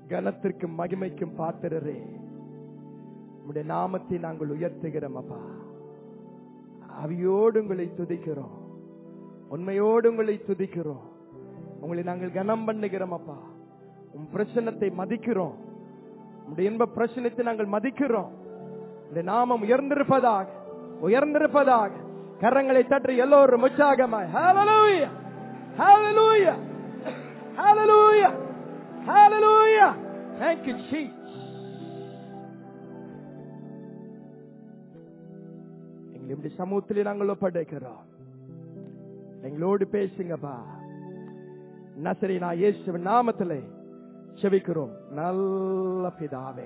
கனத்திற்கும் மகிமைக்கும் பாத்திரரே உம்முடைய நாமத்தை நாங்கள் உயர்த்துகிறோம் அப்பா அவியோடு உங்களை துதிக்கிறோம் உண்மையோடு உங்களை துதிக்கிறோம் உங்களை நாங்கள் கனம் பண்ணுகிறோம் அப்பா உன் பிரச்சனத்தை மதிக்கிறோம் உடைய இன்ப பிரச்சனத்தை நாங்கள் மதிக்கிறோம் இந்த நாமம் உயர்ந்திருப்பதாக உயர்ந்திருப்பதாக கரங்களை தட்டி எல்லோரும் உற்சாகமாய் ஹalleluya hallelujah hallelujah hallelujah thank you jesus எங்களுடைய சமூகத்திலே நாங்கள் ஒப்படைக்கிறோம் எங்களோடு பேசுங்கப்பா நசரி நான் இயேசுவின் நாமத்திலே செபிக்கிறோம் நல்ல பிதாவே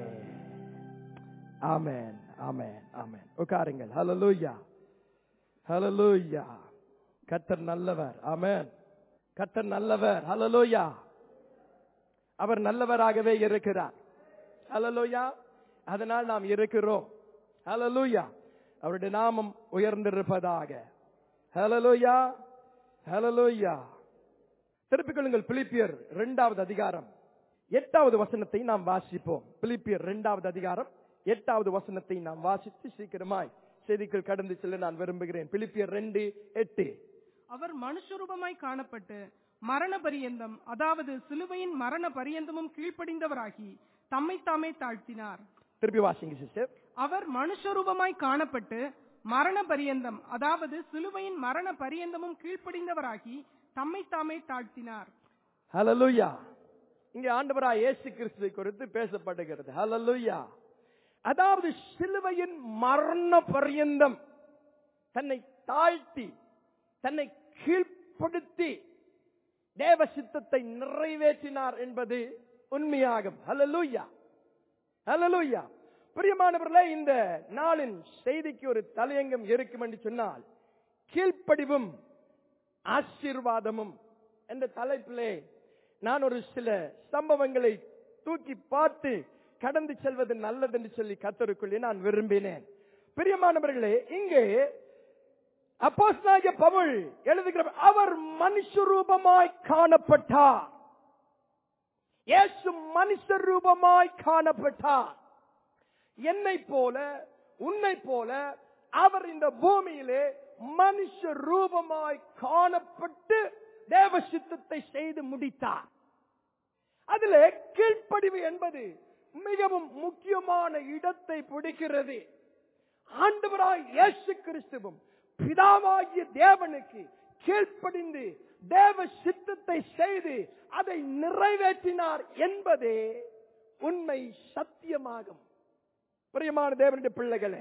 ஆமென் ஆமென் ஆமென் உட்காருங்கள் ஹalleluya ஹalleluya கர்த்தர் நல்லவர் ஆமென் கர்த்தர் நல்லவர் ஹalleluya அவர் நல்லவராகவே இருக்கிறார் ஹalleluya அதனால் நாம் இருக்கிறோம் ஹalleluya அவருடைய நாமம் உயர்ந்திருப்பதாக ஹalleluya ஹalleluya திருப்பிக் கொள்ளுங்கள் பிலிப்பியர் இரண்டாவது அதிகாரம் எட்டாவது வசனத்தை நாம் வாசிப்போம் பிலிப்பியர் இரண்டாவது அதிகாரம் எட்டாவது வசனத்தை நாம் வாசித்து சீக்கிரமாய் செய்திக்குள் கடந்து செல்ல நான் விரும்புகிறேன் பிலிப்பியர் ரெண்டு எட்டு அவர் மனுஷரூபமாய் காணப்பட்டு மரண பரியந்தம் அதாவது சிலுவையின் மரண பரியந்தமும் கீழ்ப்படிந்தவராகி தம்மை தாமே தாழ்த்தினார் திருப்பி வாசிங்க சிஸ்டர் அவர் மனுஷரூபமாய் காணப்பட்டு மரண பரியந்தம் அதாவது சிலுவையின் மரண பரியந்தமும் கீழ்ப்படிந்தவராகி தம்மை தாமே தாழ்த்தினார் ஹalleluya இங்கே ஆண்டவராய் இயேசு கிறிஸ்துவை குறித்து பேசப்படுகிறது ஹalleluya அதாவது சிலுவையின் மரண பரியந்தம் தன்னை தாழ்த்தி தன்னை கீழ்ப்படுத்தி தேவ சித்தத்தை நிறைவேற்றினார் என்பது உண்மையாகும் ஹalleluya ஹalleluya பிரியமானவர்களே இந்த நாளின் செய்திக்கு ஒரு தலையங்கம் இருக்கும் என்று சொன்னால் கீழ்ப்படிவும் ஆசீர்வாதமும் என்ற தலைப்பிலே நான் ஒரு சில சம்பவங்களை தூக்கி பார்த்து கடந்து செல்வது நல்லது என்று சொல்லி கத்தருக்குள்ளே நான் விரும்பினேன் பிரியமானவர்களே இங்கே அப்போஸ்தலனாகிய பவுல் எழுதுகிற அவர் மனுஷ ரூபமாய் காணப்பட்டார் இயேசு மனுஷ ரூபமாய் காணப்பட்டார் என்னை போல உன்னை போல அவர் இந்த பூமியிலே மனுஷ ரூபமாய் காணப்பட்டு தேவ சித்தத்தை செய்து முடித்தார் அதிலே கீழ்ப்படிவு என்பது மிகவும் முக்கியமான இடத்தை பிடிக்கிறது ஆண்டவராய் இயேசு கிறிஸ்துவும் பிதாவாகிய தேவனுக்கு கீழ்ப்படிந்து தேவ சித்தத்தை செய்து அதை நிறைவேற்றினார் என்பதே உண்மை சத்தியமாகும் பிரியமான தேவனுடைய பிள்ளைகளே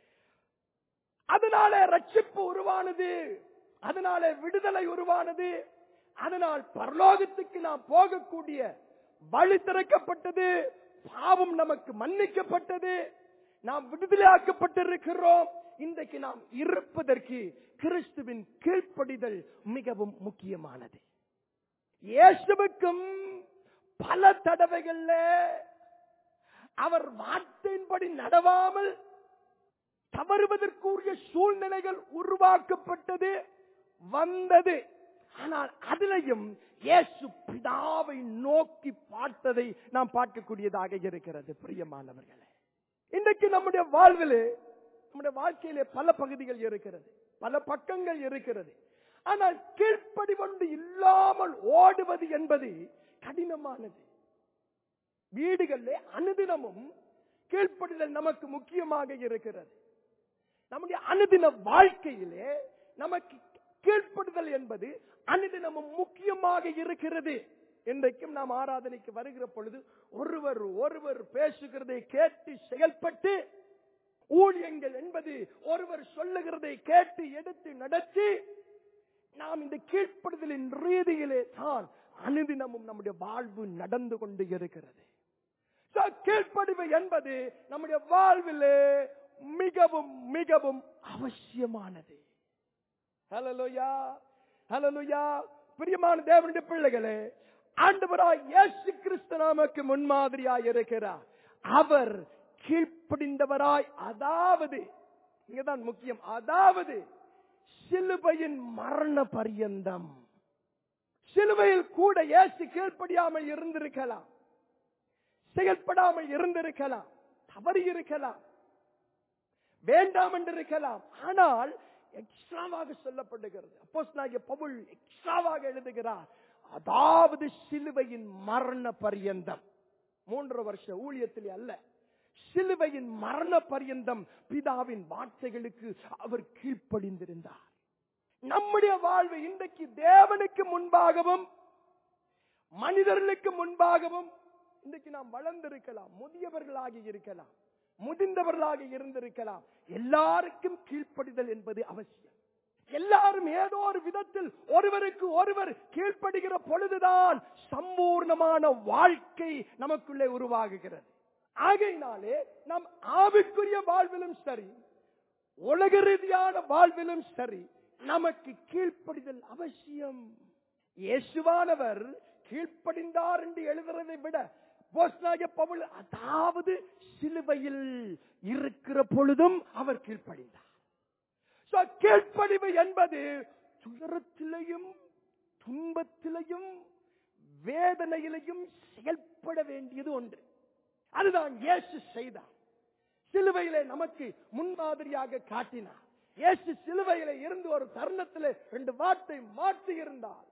அதனாலே ரட்சிப்பு உருவானது அதனாலே விடுதலை உருவானது அதனால் பரலோகத்துக்கு நாம் போகக்கூடிய வழி திறக்கப்பட்டது பாவம் நமக்கு மன்னிக்கப்பட்டது நாம் விடுதலையாக்கப்பட்டிருக்கிறோம் இன்றைக்கு நாம் இருப்பதற்கு கிறிஸ்துவின் கீழ்ப்படிதல் மிகவும் முக்கியமானது இயேசுவுக்கும் பல தடவைகள்ல அவர் வார்த்தையின்படி நடவாமல் தவறுவதற்குரிய சூழ்நிலைகள் உருவாக்கப்பட்டது வந்தது ஆனால் அதிலையும் இயேசு பிதாவை நோக்கி பார்த்ததை நாம் பார்க்கக்கூடியதாக இருக்கிறது பிரியமானவர்களே இன்றைக்கு நம்முடைய வாழ்விலே நம்முடைய வாழ்க்கையிலே பல பகுதிகள் இருக்கிறது பல பக்கங்கள் இருக்கிறது ஆனால் கீழ்ப்படி ஒன்று இல்லாமல் ஓடுவது என்பது கடினமானது வீடுகளிலே அனுதினமும் கீழ்ப்படிதல் நமக்கு முக்கியமாக இருக்கிறது நம்முடைய அனுதின வாழ்க்கையிலே நமக்கு கீழ்ப்படுதல் என்பது அனுதினமும் முக்கியமாக இருக்கிறது இன்றைக்கும் நாம் ஆராதனைக்கு வருகிற பொழுது ஒருவர் ஒருவர் பேசுகிறதை கேட்டு செயல்பட்டு ஊழியங்கள் என்பது ஒருவர் சொல்லுகிறதை கேட்டு எடுத்து நடத்தி நாம் இந்த கீழ்ப்படுதலின் ரீதியிலே தான் அனுதினமும் நம்முடைய வாழ்வு நடந்து கொண்டு இருக்கிறது So, கீழ்ப்படிவு என்பது நம்முடைய வாழ்விலே மிகவும் மிகவும் அவசியமானது ஹலலுயா ஹலலுயா பிரியமான தேவனுடைய பிள்ளைகளே ஆண்டவராய் இயேசு கிறிஸ்து நமக்கு முன்மாதிரியாய் இருக்கிறார் அவர் கீழ்ப்படிந்தவராய் அதாவது இங்கதான் முக்கியம் அதாவது சிலுவையின் மரண பரியந்தம் சிலுவையில் கூட இயேசு கீழ்ப்படியாமல் இருந்திருக்கலாம் செயல்படாமல் இருந்திருக்கலாம் தவறி இருக்கலாம் வேண்டாம் என்று இருக்கலாம் ஆனால் எக்ஸ்ட்ராவாக சொல்லப்படுகிறது அப்போஸ்தலனாகிய பவுல் எக்ஸ்ட்ராவாக எழுதுகிறார் அதாவது சிலுவையின் மரண பரியந்தம் மூன்று வருஷ ஊழியத்திலே அல்ல சிலுவையின் மரண பரியந்தம் பிதாவின் வார்த்தைகளுக்கு அவர் கீழ்ப்படிந்திருந்தார் நம்முடைய வாழ்வு இன்றைக்கு தேவனுக்கு முன்பாகவும் மனிதர்களுக்கு முன்பாகவும் இன்றைக்கு நாம் வளர்ந்திருக்கலாம் முதியவர்களாகி இருக்கலாம் முதிர்ந்தவர்களாக இருந்திருக்கலாம் எல்லாருக்கும் கீழ்ப்படிதல் என்பது அவசியம் எல்லாரும் ஏதோ ஒரு விதத்தில் ஒருவருக்கு ஒருவர் கீழ்ப்படுகிற பொழுதுதான் சம்பூர்ணமான வாழ்க்கை நமக்குள்ளே உருவாகுகிறது ஆகையினாலே நம் ஆவிக்குரிய வாழ்விலும் சரி உலக ரீதியான வாழ்விலும் சரி நமக்கு கீழ்ப்படிதல் அவசியம் இயேசுவானவர் கீழ்ப்படிந்தார் என்று எழுதுறதை விட அப்போஸ்தலனாகிய பவுல் அதாவது சிலுவையில் இருக்கிற பொழுதும் அவர் கீழ்ப்படிந்தார் So, கீழ்ப்படிவு என்பது துயரத்திலையும் துன்பத்திலையும் வேதனையிலையும் செயல்பட வேண்டியது ஒன்று அதுதான் இயேசு செய்தார் சிலுவையிலே நமக்கு முன்மாதிரியாக காட்டினார் இயேசு சிலுவையிலே இருந்து ஒரு தருணத்திலே ரெண்டு வார்த்தை மாற்றி இருந்தார்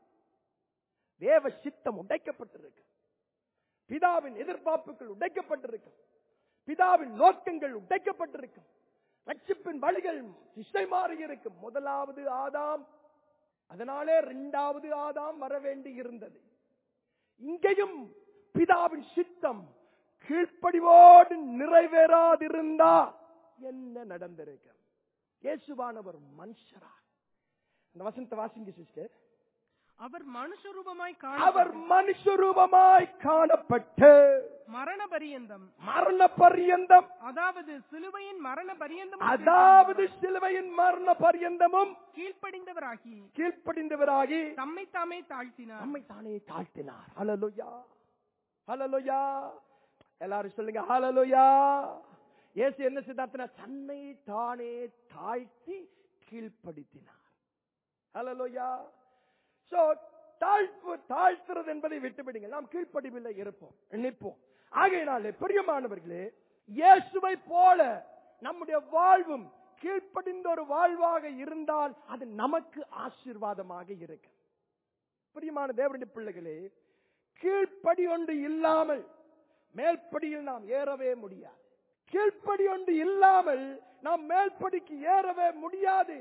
தேவ சித்தம் உடைக்கப்பட்டிருக்கு பிதாவின் எதிர்பார்ப்புகள் உடைக்கப்பட்டிருக்கும் பிதாவின் நோக்கங்கள் உடைக்கப்பட்டிருக்கும் ரட்சிப்பின் வழிகள் திசை மாறி இருக்கும் முதலாவது ஆதாம் அதனாலே இரண்டாவது ஆதாம் வர வேண்டி இருந்தது இங்கேயும் பிதாவின் சித்தம் கீழ்ப்படிவோடு நிறைவேறாதிருந்தா என்ன நடந்திருக்கும் இயேசுவானவர் மனுஷரா இந்த வசனத்தை வாசிங்க சிஸ்டர் அவர் மனுஷரூபமாய் அவர் காண மனுஷ ரூபமாய் காணப்பட்டு மரண பரியந்தம் மரண பரியந்தம் அதாவது சிலுவையின் மரண பரியந்தம் அதாவது சிலுவையின் மரண பரியந்தமும் கீழ்ப்படிந்தவராகி கீழ்ப்படிந்தவராகி தம்மை தாமே தாழ்த்தினார் நம்மை தானே தாழ்த்தினார் ஹalleluya ஹalleluya எல்லாரும் சொல்லுங்க ஹalleluya இயேசு என்ன செய்தார்னா தன்னை தானே தாழ்த்தி கீழ்ப்படுத்தினார் ஹalleluya சோ தாழ்வு தாழ்த்துறது என்பதை விட்டுவிடுங்க நாம் கீழ்ப்படிவில் இருப்போம் நிற்போம் ஆகையினாலே பிரியமானவர்களே இயேசுவை போல நம்முடைய வாழ்வும் கீழ்ப்படிந்த ஒரு வாழ்வாக இருந்தால் அது நமக்கு ஆசீர்வாதமாக இருக்கு பிரியமான தேவனுடைய பிள்ளைகளே கீழ்ப்படி ஒன்று இல்லாமல் மேல்படியில் நாம் ஏறவே முடியாது கீழ்ப்படி ஒன்று இல்லாமல் நாம் மேல்படிக்கு ஏறவே முடியாது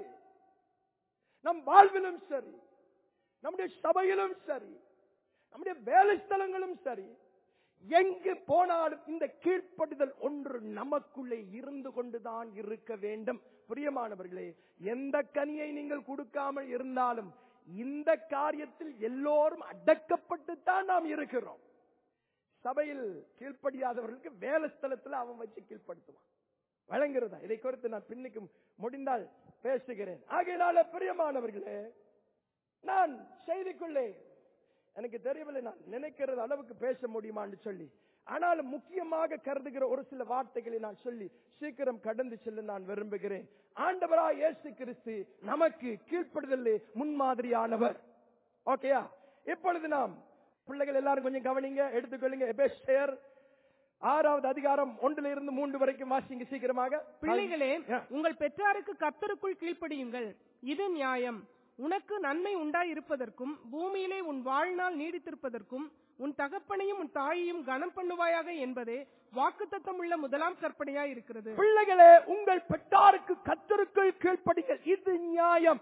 நம் வாழ்விலும் சரி நம்முடைய சபையிலும் சரி நம்முடைய வேலை ஸ்தலங்களும் சரி எங்கு போனாலும் இந்த கீழ்ப்படிதல் ஒன்று நமக்குள்ளே இருந்து கொண்டுதான் இருக்க வேண்டும் பிரியமானவர்களே எந்த கனியை நீங்கள் கொடுக்காமல் இருந்தாலும் இந்த காரியத்தில் எல்லோரும் அடக்கப்பட்டுத்தான் நாம் இருக்கிறோம் சபையில் கீழ்ப்படியாதவர்களுக்கு வேலை ஸ்தலத்தில் அவன் வச்சு கீழ்ப்படுத்துவான் வழங்குறதா இதை குறித்து நான் பின்னுக்கு முடிந்தால் பேசுகிறேன் ஆகையினால பிரியமானவர்களே நான் செய்திக்குள்ளே எனக்கு தெரியவில்லை நான் நினைக்கிறது அளவுக்கு பேச முடியுமான்னு சொல்லி ஆனாலும் முக்கியமாக கருதுகிற ஒரு சில வார்த்தைகளை நான் சொல்லி சீக்கிரம் கடந்து செல்ல நான் விரும்புகிறேன் ஆண்டவரா இயேசு கிறிஸ்து நமக்கு கீழ்ப்படுதலே முன்மாதிரியானவர் ஓகேயா இப்பொழுது நாம் பிள்ளைகள் எல்லாரும் கொஞ்சம் கவனிங்க எடுத்துக்கொள்ளுங்க எபேசியர் ஆறாவது அதிகாரம் ஒன்றுல இருந்து மூன்று வரைக்கும் வாசிங்க சீக்கிரமாக பிள்ளைகளே Yeah. உங்கள் பெற்றாருக்கு கர்த்தருக்குள் கீழ்ப்படியுங்கள் இது நியாயம் உனக்கு நன்மை உண்டாயிருப்பதற்கும் பூமியிலே உன் வாழ்நாள் நீடித்திருப்பதற்கும் உன் தகப்பனையும் உன் தாயையும் கனம் பண்ணுவாயாக என்பதே வாக்குத்தத்தம் உள்ள முதலாம் கற்பனையாய் இருக்கிறது பிள்ளைகளே உங்கள் பெற்றாருக்கு கத்தருக்குள் கீழ்ப்படிங்கள் இது நியாயம்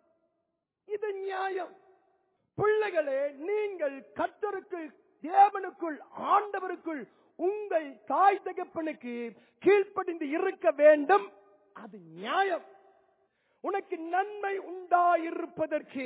இது நியாயம் பிள்ளைகளே நீங்கள் கத்தருக்குள் தேவனுக்குள் ஆண்டவருக்குள் உங்கள் தாய் தகப்பனுக்கு கீழ்ப்படிந்து இருக்க வேண்டும் அது நியாயம் உனக்கு நன்மை உண்டாயிருப்பதற்கு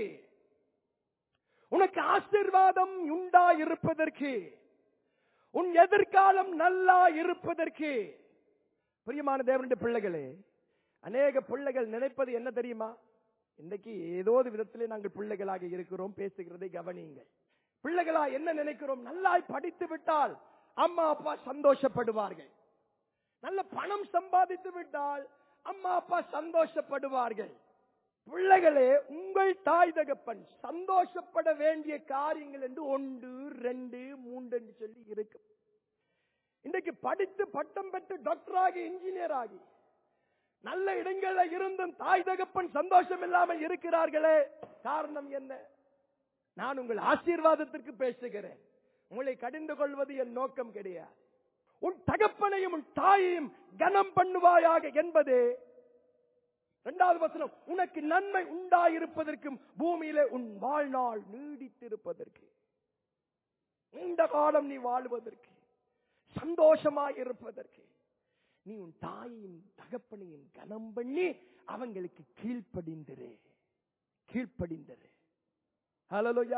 உனக்கு ஆசீர்வாதம் உண்டாயிருப்பதற்கு உன் எதிர்காலம் நல்லா இருப்பதற்கு பிரியமான தேவனுடைய பிள்ளைகளே அநேக பிள்ளைகள் நினைப்பது என்ன தெரியுமா இன்னைக்கு ஏதோ ஒரு விதத்திலே நாங்கள் பிள்ளைகளாக இருக்கிறோம் பேசுகிறதை கவனியுங்கள் பிள்ளைகளா என்ன நினைக்கிறோம் நல்லாய் படித்து விட்டால் அம்மா அப்பா சந்தோஷப்படுவார்கள் நல்ல பணம் சம்பாதித்து விட்டால் அம்மா அப்பா சந்தோஷப்படுவார்கள் பிள்ளைகளே உங்கள் தாய் தகப்பன் சந்தோஷப்பட வேண்டிய காரியங்கள் என்று ஒன்று ரெண்டு மூன்று என்று சொல்லி இருக்கு இன்றைக்கு படித்து பட்டம் பெற்று டாக்டர் ஆகி இன்ஜினியர் ஆகி நல்ல இடங்கள்ல இருந்தும் தாய் தகப்பன் சந்தோஷம் இல்லாமல் இருக்கிறார்களே காரணம் என்ன நான் உங்கள் ஆசீர்வாதத்திற்கு பேசுகிறேன் உங்களை கடிந்து கொள்வது என் நோக்கம் கிடையாது உன் தகப்பனையும் உன் தாயையும் கனம் பண்ணுவாயாக என்பது இரண்டாவது வசனம் உனக்கு நன்மை உண்டாயிருப்பதற்கும் பூமியிலே உன் வாழ்நாள் நீடித்திருப்பதற்கு நீண்ட காலம் நீ வாழ்வதற்கு சந்தோஷமாய் இருப்பதற்கு நீ உன் தாயையும் தகப்பனையும் கனம் பண்ணி அவங்களுக்கு கீழ்ப்படிந்திரு கீழ்ப்படிந்திரு ஹலோயா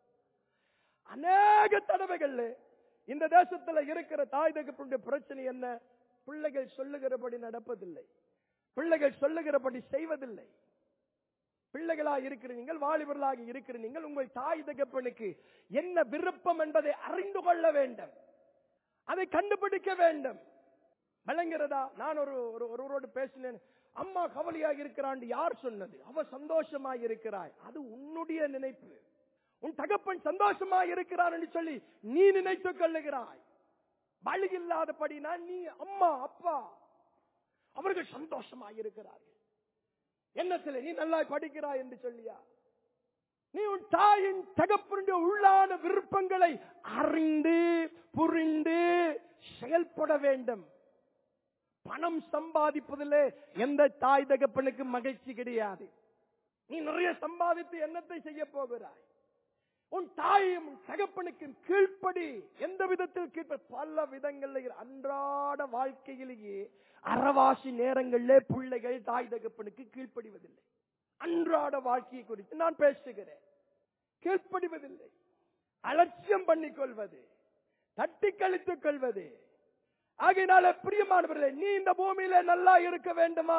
அநேக தடவைகள்ல இந்த தேசத்துல இருக்கிற தாய் தகப்பனுடைய பிரச்சனை என்ன பிள்ளைகள் சொல்லுகிறபடி நடப்பதில்லை பிள்ளைகள் சொல்லுகிறபடி செய்வதில்லை பிள்ளைகளாக இருக்கிற நீங்கள் வாலிபர்களாக இருக்கிற நீங்கள் உங்கள் தாய் தகப்பனுக்கு என்ன விருப்பம் என்பதை அறிந்து கொள்ள வேண்டும் அதை கண்டுபிடிக்க வேண்டும் விளங்குறதா நான் ஒரு ஒரு- ஒருவரோடு பேசினேன் அம்மா கவலையாக இருக்கிறான் யார் சொன்னது அவ சந்தோஷமாய் இருக்கிறாய் அது உன்னுடைய நினைப்பு உன் தகப்பன் சந்தோஷமாய் இருக்கிறார் என்று சொல்லி நீ நினைத்துக் கொள்ளுகிறாய் வழி இல்லாதபடினா நீ அம்மா அப்பா அவர்கள் சந்தோஷமாய் இருக்கிறார்கள் என்ன சில நீ நல்லா படிக்கிறாய் என்று சொல்லியா நீ உன் தாயின் தகப்பனுடைய உள்ளான விருப்பங்களை அறிந்து புரிந்து செயல்பட வேண்டும் பணம் சம்பாதிப்பதிலே எந்த தாய் தகப்பனுக்கு மகிழ்ச்சி கிடையாது நீ நிறைய சம்பாதித்து என்னத்தை செய்ய போகிறாய் உன் தாயும் உன் தகப்பனுக்கு கீழ்ப்படி எந்த விதத்தில் கீழ்ப்படி பல விதங்கள்ல அன்றாட வாழ்க்கையிலேயே அறவாசி நேரங்களிலே பிள்ளைகள் தாய் தகப்பனுக்கு கீழ்ப்படிவதில்லை அன்றாட வாழ்க்கையை குறித்து நான் பேசுகிறேன் கீழ்ப்படிவதில்லை அலட்சியம் பண்ணிக் கொள்வது தட்டி கழித்துக் கொள்வது ஆகையினால பிரியமானவர்களே நீ இந்த பூமியில நல்லா இருக்க வேண்டுமா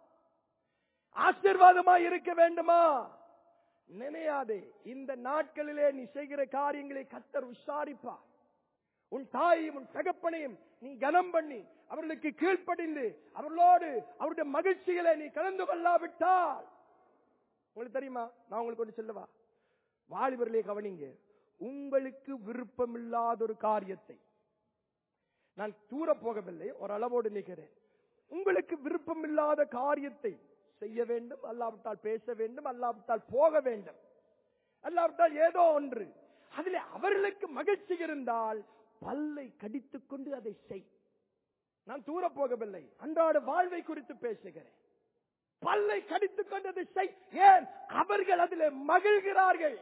ஆசீர்வாதமா இருக்க வேண்டுமா நினையாதே இந்த நாட்களிலே நீ செய்கிற காரியங்களை கத்தர் விசாரிப்பார் உன் தாயையும் உன் தகப்பனையும் நீ கனம் பண்ணி அவர்களுக்கு கீழ்ப்படிந்து அவர்களோடு அவருடைய மகிழ்ச்சிகளை நீ கலந்து கொள்ளாவிட்டால் உங்களுக்கு தெரியுமா நான் உங்களுக்கு ஒன்று சொல்லவா வாலிபர்களே கவனிங்க உங்களுக்கு விருப்பமில்லாத ஒரு காரியத்தை நான் தூர போகவில்லை ஒரு அளவோடு நிற்கிறேன் உங்களுக்கு விருப்பமில்லாத காரியத்தை செய்ய வேண்டும் அல்லாவிட்டால் பேச வேண்டும் அல்லாவிட்டால் போக வேண்டும் அல்லாவிட்டால் ஏதோ ஒன்று அதில் அவர்களுக்கு மகிழ்ச்சி இருந்தால் பல்லை கடித்துக் கொண்டு அதை செய் நான் தூர போகவில்லை அன்றாட வாழ்வை குறித்து பேசுகிறேன் பல்லை கடித்துக் கொண்டு அதை செய் ஏன் அவர்கள் அதில் மகிழ்கிறார்கள்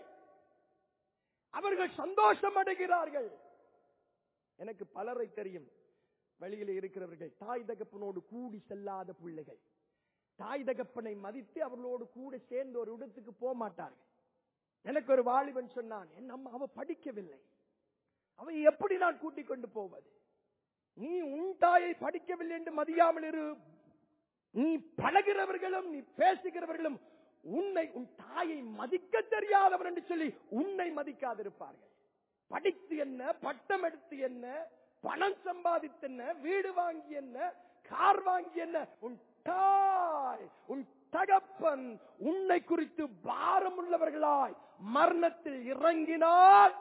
அவர்கள் சந்தோஷம் அடைகிறார்கள் எனக்கு பலரை தெரியும் வெளியில இருக்கிறவர்கள் தாய் தகப்பனோடு கூடி செல்லாத பிள்ளைகள் தாய் தகப்பனை மதித்து அவர்களோடு கூட சேர்ந்து ஒரு இடத்துக்கு போக மாட்டார்கள் எனக்கு ஒரு வாலிபன் சொன்னான் என் அம்மா அவ படிக்கவில்லை அவ எப்படி நான் கூட்டிக் கொண்டு போவது நீ உன் தாயை படிக்கவில்லை என்று மதியாமல் இரு நீ பழகிறவர்களும் நீ பேசுகிறவர்களும் உன்னை உன் தாயை மதிக்க தெரியாதவர் என்று சொல்லி உன்னை மதிக்காதிருப்பார்கள் படித்து என்ன பட்டம் எடுத்து என்ன பணம் சம்பாதித்து என்ன வீடு வாங்கி என்ன கார் வாங்கி என்ன உன் தாய் உன் தகப்பன் உன்னை குறித்து பாரம் உள்ளவர்களாய் மரணத்தில் இறங்கினால்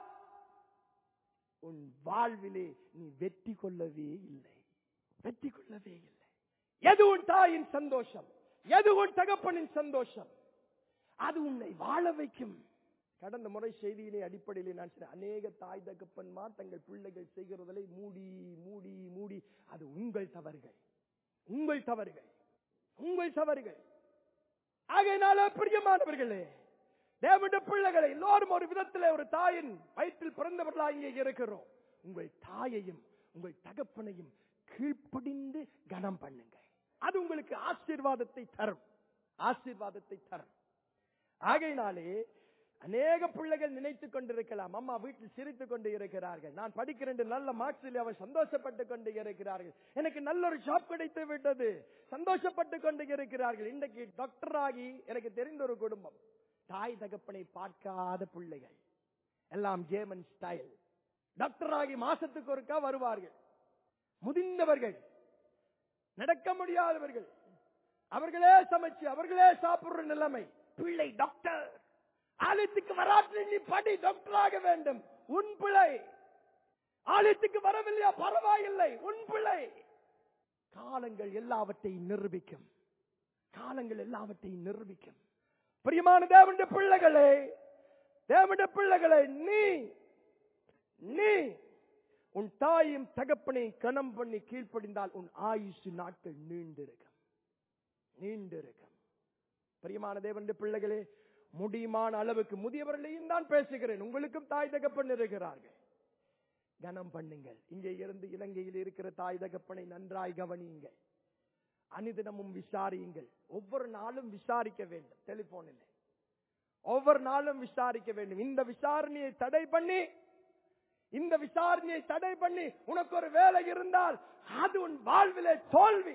உன் வாழ்விலே நீ வெற்றி கொள்ளவே இல்லை வெற்றி கொள்ளவே இல்லை எது உன் தாயின் சந்தோஷம் எது உன் தகப்பனின் சந்தோஷம் அது உன்னை வாழ வைக்கும் கடந்த முறை செய்தியிலே அடிப்படையிலே நான் சொன்னேன் அநேக தாய் தகப்பன்மார் தங்கள் பிள்ளைகள் செய்கிறதை மூடி மூடி மூடி அது உங்கள் தவறுகள் உங்கள் தவறுகள் உங்கள் தவறுகள் ஆகையினால பிரியமானவர்களே தேவனுடைய பிள்ளைகளை எல்லோரும் ஒரு விதத்திலே ஒரு தாயின் வயிற்றில் பிறந்தவர்களாக இங்கே இருக்கிறோம் உங்கள் தாயையும் உங்கள் தகப்பனையும் கீழ்ப்படிந்து கனம் பண்ணுங்க அது உங்களுக்கு ஆசீர்வாதத்தை தரும் ஆசீர்வாதத்தை தரும் ஆகையினாலே அநேக பிள்ளைகள் நினைத்துக் கொண்டிருக்கலாம் அம்மா வீட்டில் சிரித்துக் கொண்டு இருக்கிறார்கள் நான் படிக்கிறேன் என்று நல்ல மார்க்ஸில் அவர் சந்தோஷப்பட்டுக் கொண்டு இருக்கிறார்கள் எனக்கு நல்ல ஒரு ஜாப் கிடைத்து விட்டது சந்தோஷப்பட்டுக் கொண்டு இருக்கிறார்கள் இன்றைக்கு டாக்டர் ஆகி எனக்கு தெரிந்த ஒரு குடும்பம் தாய் தகப்பனை பார்க்காத பிள்ளைகள் எல்லாம் ஜேமன் ஸ்டைல் டாக்டர் ஆகி மாசத்துக்கு ஒருக்கா வருவார்கள் முதிர்ந்தவர்கள் நடக்க முடியாதவர்கள் அவர்களே சமைச்சு அவர்களே சாப்பிடுற நிலைமை பிள்ளை டாக்டர் ஆலயத்துக்கு வராட்டில் நீ படி டாக்டர் ஆக வேண்டும் உன் பிள்ளை ஆலயத்துக்கு வரவில்லையா பரவாயில்லை உன் பிள்ளை காலங்கள் எல்லாவற்றையும் நிரூபிக்கும் காலங்கள் எல்லாவற்றையும் நிரூபிக்கும் பிரியமான தேவனுடைய பிள்ளைகளே தேவனுடைய பிள்ளைகளே நீ நீ உன் தாயும் தகப்பனையும் கணம் பண்ணி கீழ்ப்படிந்தால் உன் ஆயுசு நாட்கள் நீண்டிருக்கும் நீண்டிருக்கும் பிரியமான தேவனுடைய பிள்ளைகளே முடியுமான அளவுக்கு முதியவர்களையும் தான் பேசுகிறேன் உங்களுக்கும் தாய் தகப்பன் இருக்கிறார்கள் கனம் பண்ணுங்கள் இங்கே இருந்து இலங்கையில் இருக்கிற தாய் தகப்பனை நன்றாய் கவனியுங்கள் அனுதினமும் விசாரியுங்கள் ஒவ்வொரு நாளும் விசாரிக்க வேண்டும் டெலிபோனில் ஒவ்வொரு நாளும் விசாரிக்க வேண்டும் இந்த விசாரணையை தடை பண்ணி இந்த விசாரணையை தடை பண்ணி உனக்கு ஒரு வேலை இருந்தால் அது உன் வாழ்விலே தோல்வி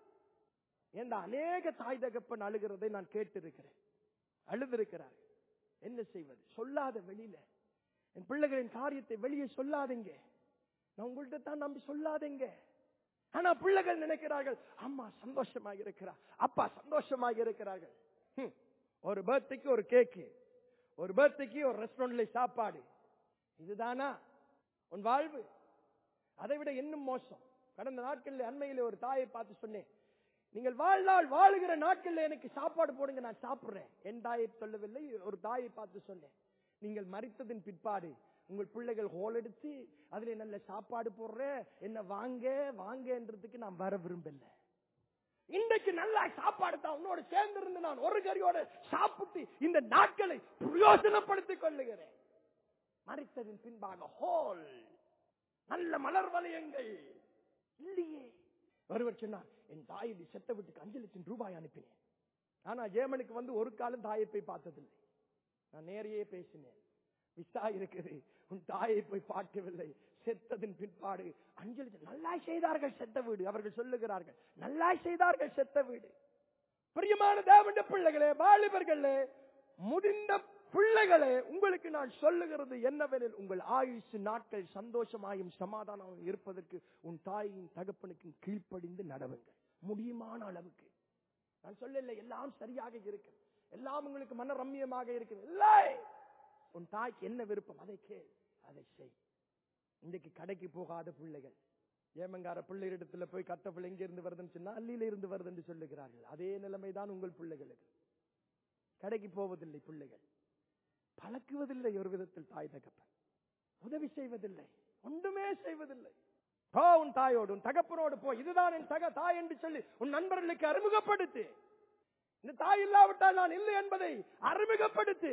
என்ற அநேக தாய் தகப்பன் அழுகிறதை நான் கேட்டிருக்கிறேன் அழுதிருக்கிறார் என்ன செய்வது சொல்லாத வெளியில என் பிள்ளைகளின் காரியத்தை வெளியே சொல்லாதீங்க நான் உங்கள்கிட்ட தான் நம்பி சொல்லாதீங்க ஆனா பிள்ளைகள் நினைக்கிறார்கள் அம்மா சந்தோஷமாக இருக்கிறார் அப்பா சந்தோஷமாக இருக்கிறார்கள் ஹம். ஒரு பர்த்டேக்கு ஒரு கேக்கு ஒரு பர்த்டேக்கு ஒரு ரெஸ்டாரண்ட்ல சாப்பாடு இதுதானா உன் வாழ்வு அதை விட இன்னும் மோசம் கடந்த நாட்களில் அண்மையிலே ஒரு தாயை பார்த்து சொன்னேன் நீங்கள் வாழ்நாள் வாழுகிற நாட்கள்ல எனக்கு சாப்பாடு போடுங்க நான் சாப்பிடுறேன் என் தாயை சொல்லவில்லை ஒரு தாயை பார்த்து சொன்னேன் நீங்கள் மறித்ததின் பிற்பாடு உங்கள் பிள்ளைகள் ஹோல் எடுத்து அதுல நல்ல சாப்பாடு போடுற என்ன வாங்க வாங்கன்றதுக்கு நான் வர விரும்பல இன்றைக்கு நல்லா சாப்பாடு தான் உன்னோட சேர்ந்து இருந்து நான் ஒரு கறியோட சாப்பிட்டு இந்த நாட்களை பிரயோஜனப்படுத்திக் கொள்ளுகிறேன் மறித்ததின் பின்பாக ஹோல் நல்ல மலர் வலயங்கள் இல்லையே ஒருவர் சொன்னார் என் தாயை செத்த வீட்டுக்கு அஞ்சு லட்சம் ரூபாய் அனுப்பினேன் ஆனா ஏமனுக்கு வந்து ஒரு காலம் தாயை போய் பார்த்ததில்லை நான் நேரையே பேசினேன் விசா இருக்குது உன் தாயை போய் பார்க்கவில்லை செத்ததின் பிற்பாடு அஞ்சு லட்சம் நல்லா செய்தார்கள் செத்த வீடு அவர்கள் சொல்லுகிறார்கள் நல்லா செய்தார்கள் செத்த வீடு பிரியமான தேவண்ட பிள்ளைகளே வாலிபர்களே முதிர்ந்த பிள்ளைகளே உங்களுக்கு நான் சொல்லுகிறது என்னவெனில் உங்கள் ஆயுசு நாட்கள் சந்தோஷமாயும் சமாதானமும் இருப்பதற்கு உன் தாயின் தகப்பனுக்கும் கீழ்ப்படிந்து நடவுங்கள் முடியுமான அளவுக்கு நான் சொல்லல எல்லாம் சரியாக இருக்கு எல்லாம் உங்களுக்கு மன ரம்மியமாக இருக்கு இல்லை உன் தாய்க்கு என்ன விருப்பம் அதை கேள் அதை செய் இன்றைக்கு கடைக்கு போகாத பிள்ளைகள் ஏமங்கார பிள்ளைகளிடத்துல போய் கத்த பிள்ளை எங்க இருந்து வருதுன்னு சொன்னா அள்ளியில இருந்து வருது என்று சொல்லுகிறார்கள் அதே நிலைமைதான் உங்கள் பிள்ளைகளுக்கு கடைக்கு போவதில்லை பிள்ளைகள் பழக்குவதில்லை ஒரு விதத்தில் தாய் தகப்பன் உதவி செய்வதில்லை ஒன்றுமே செய்வதில்லை போ உன் தாயோடு உன் தகப்பனோடு போ இதுதான் என் தக தாய் என்று சொல்லி உன் நண்பர்களுக்கு அறிமுகப்படுத்து இந்த தாய் இல்லாவிட்டால் நான் இல்லை என்பதை அறிமுகப்படுத்து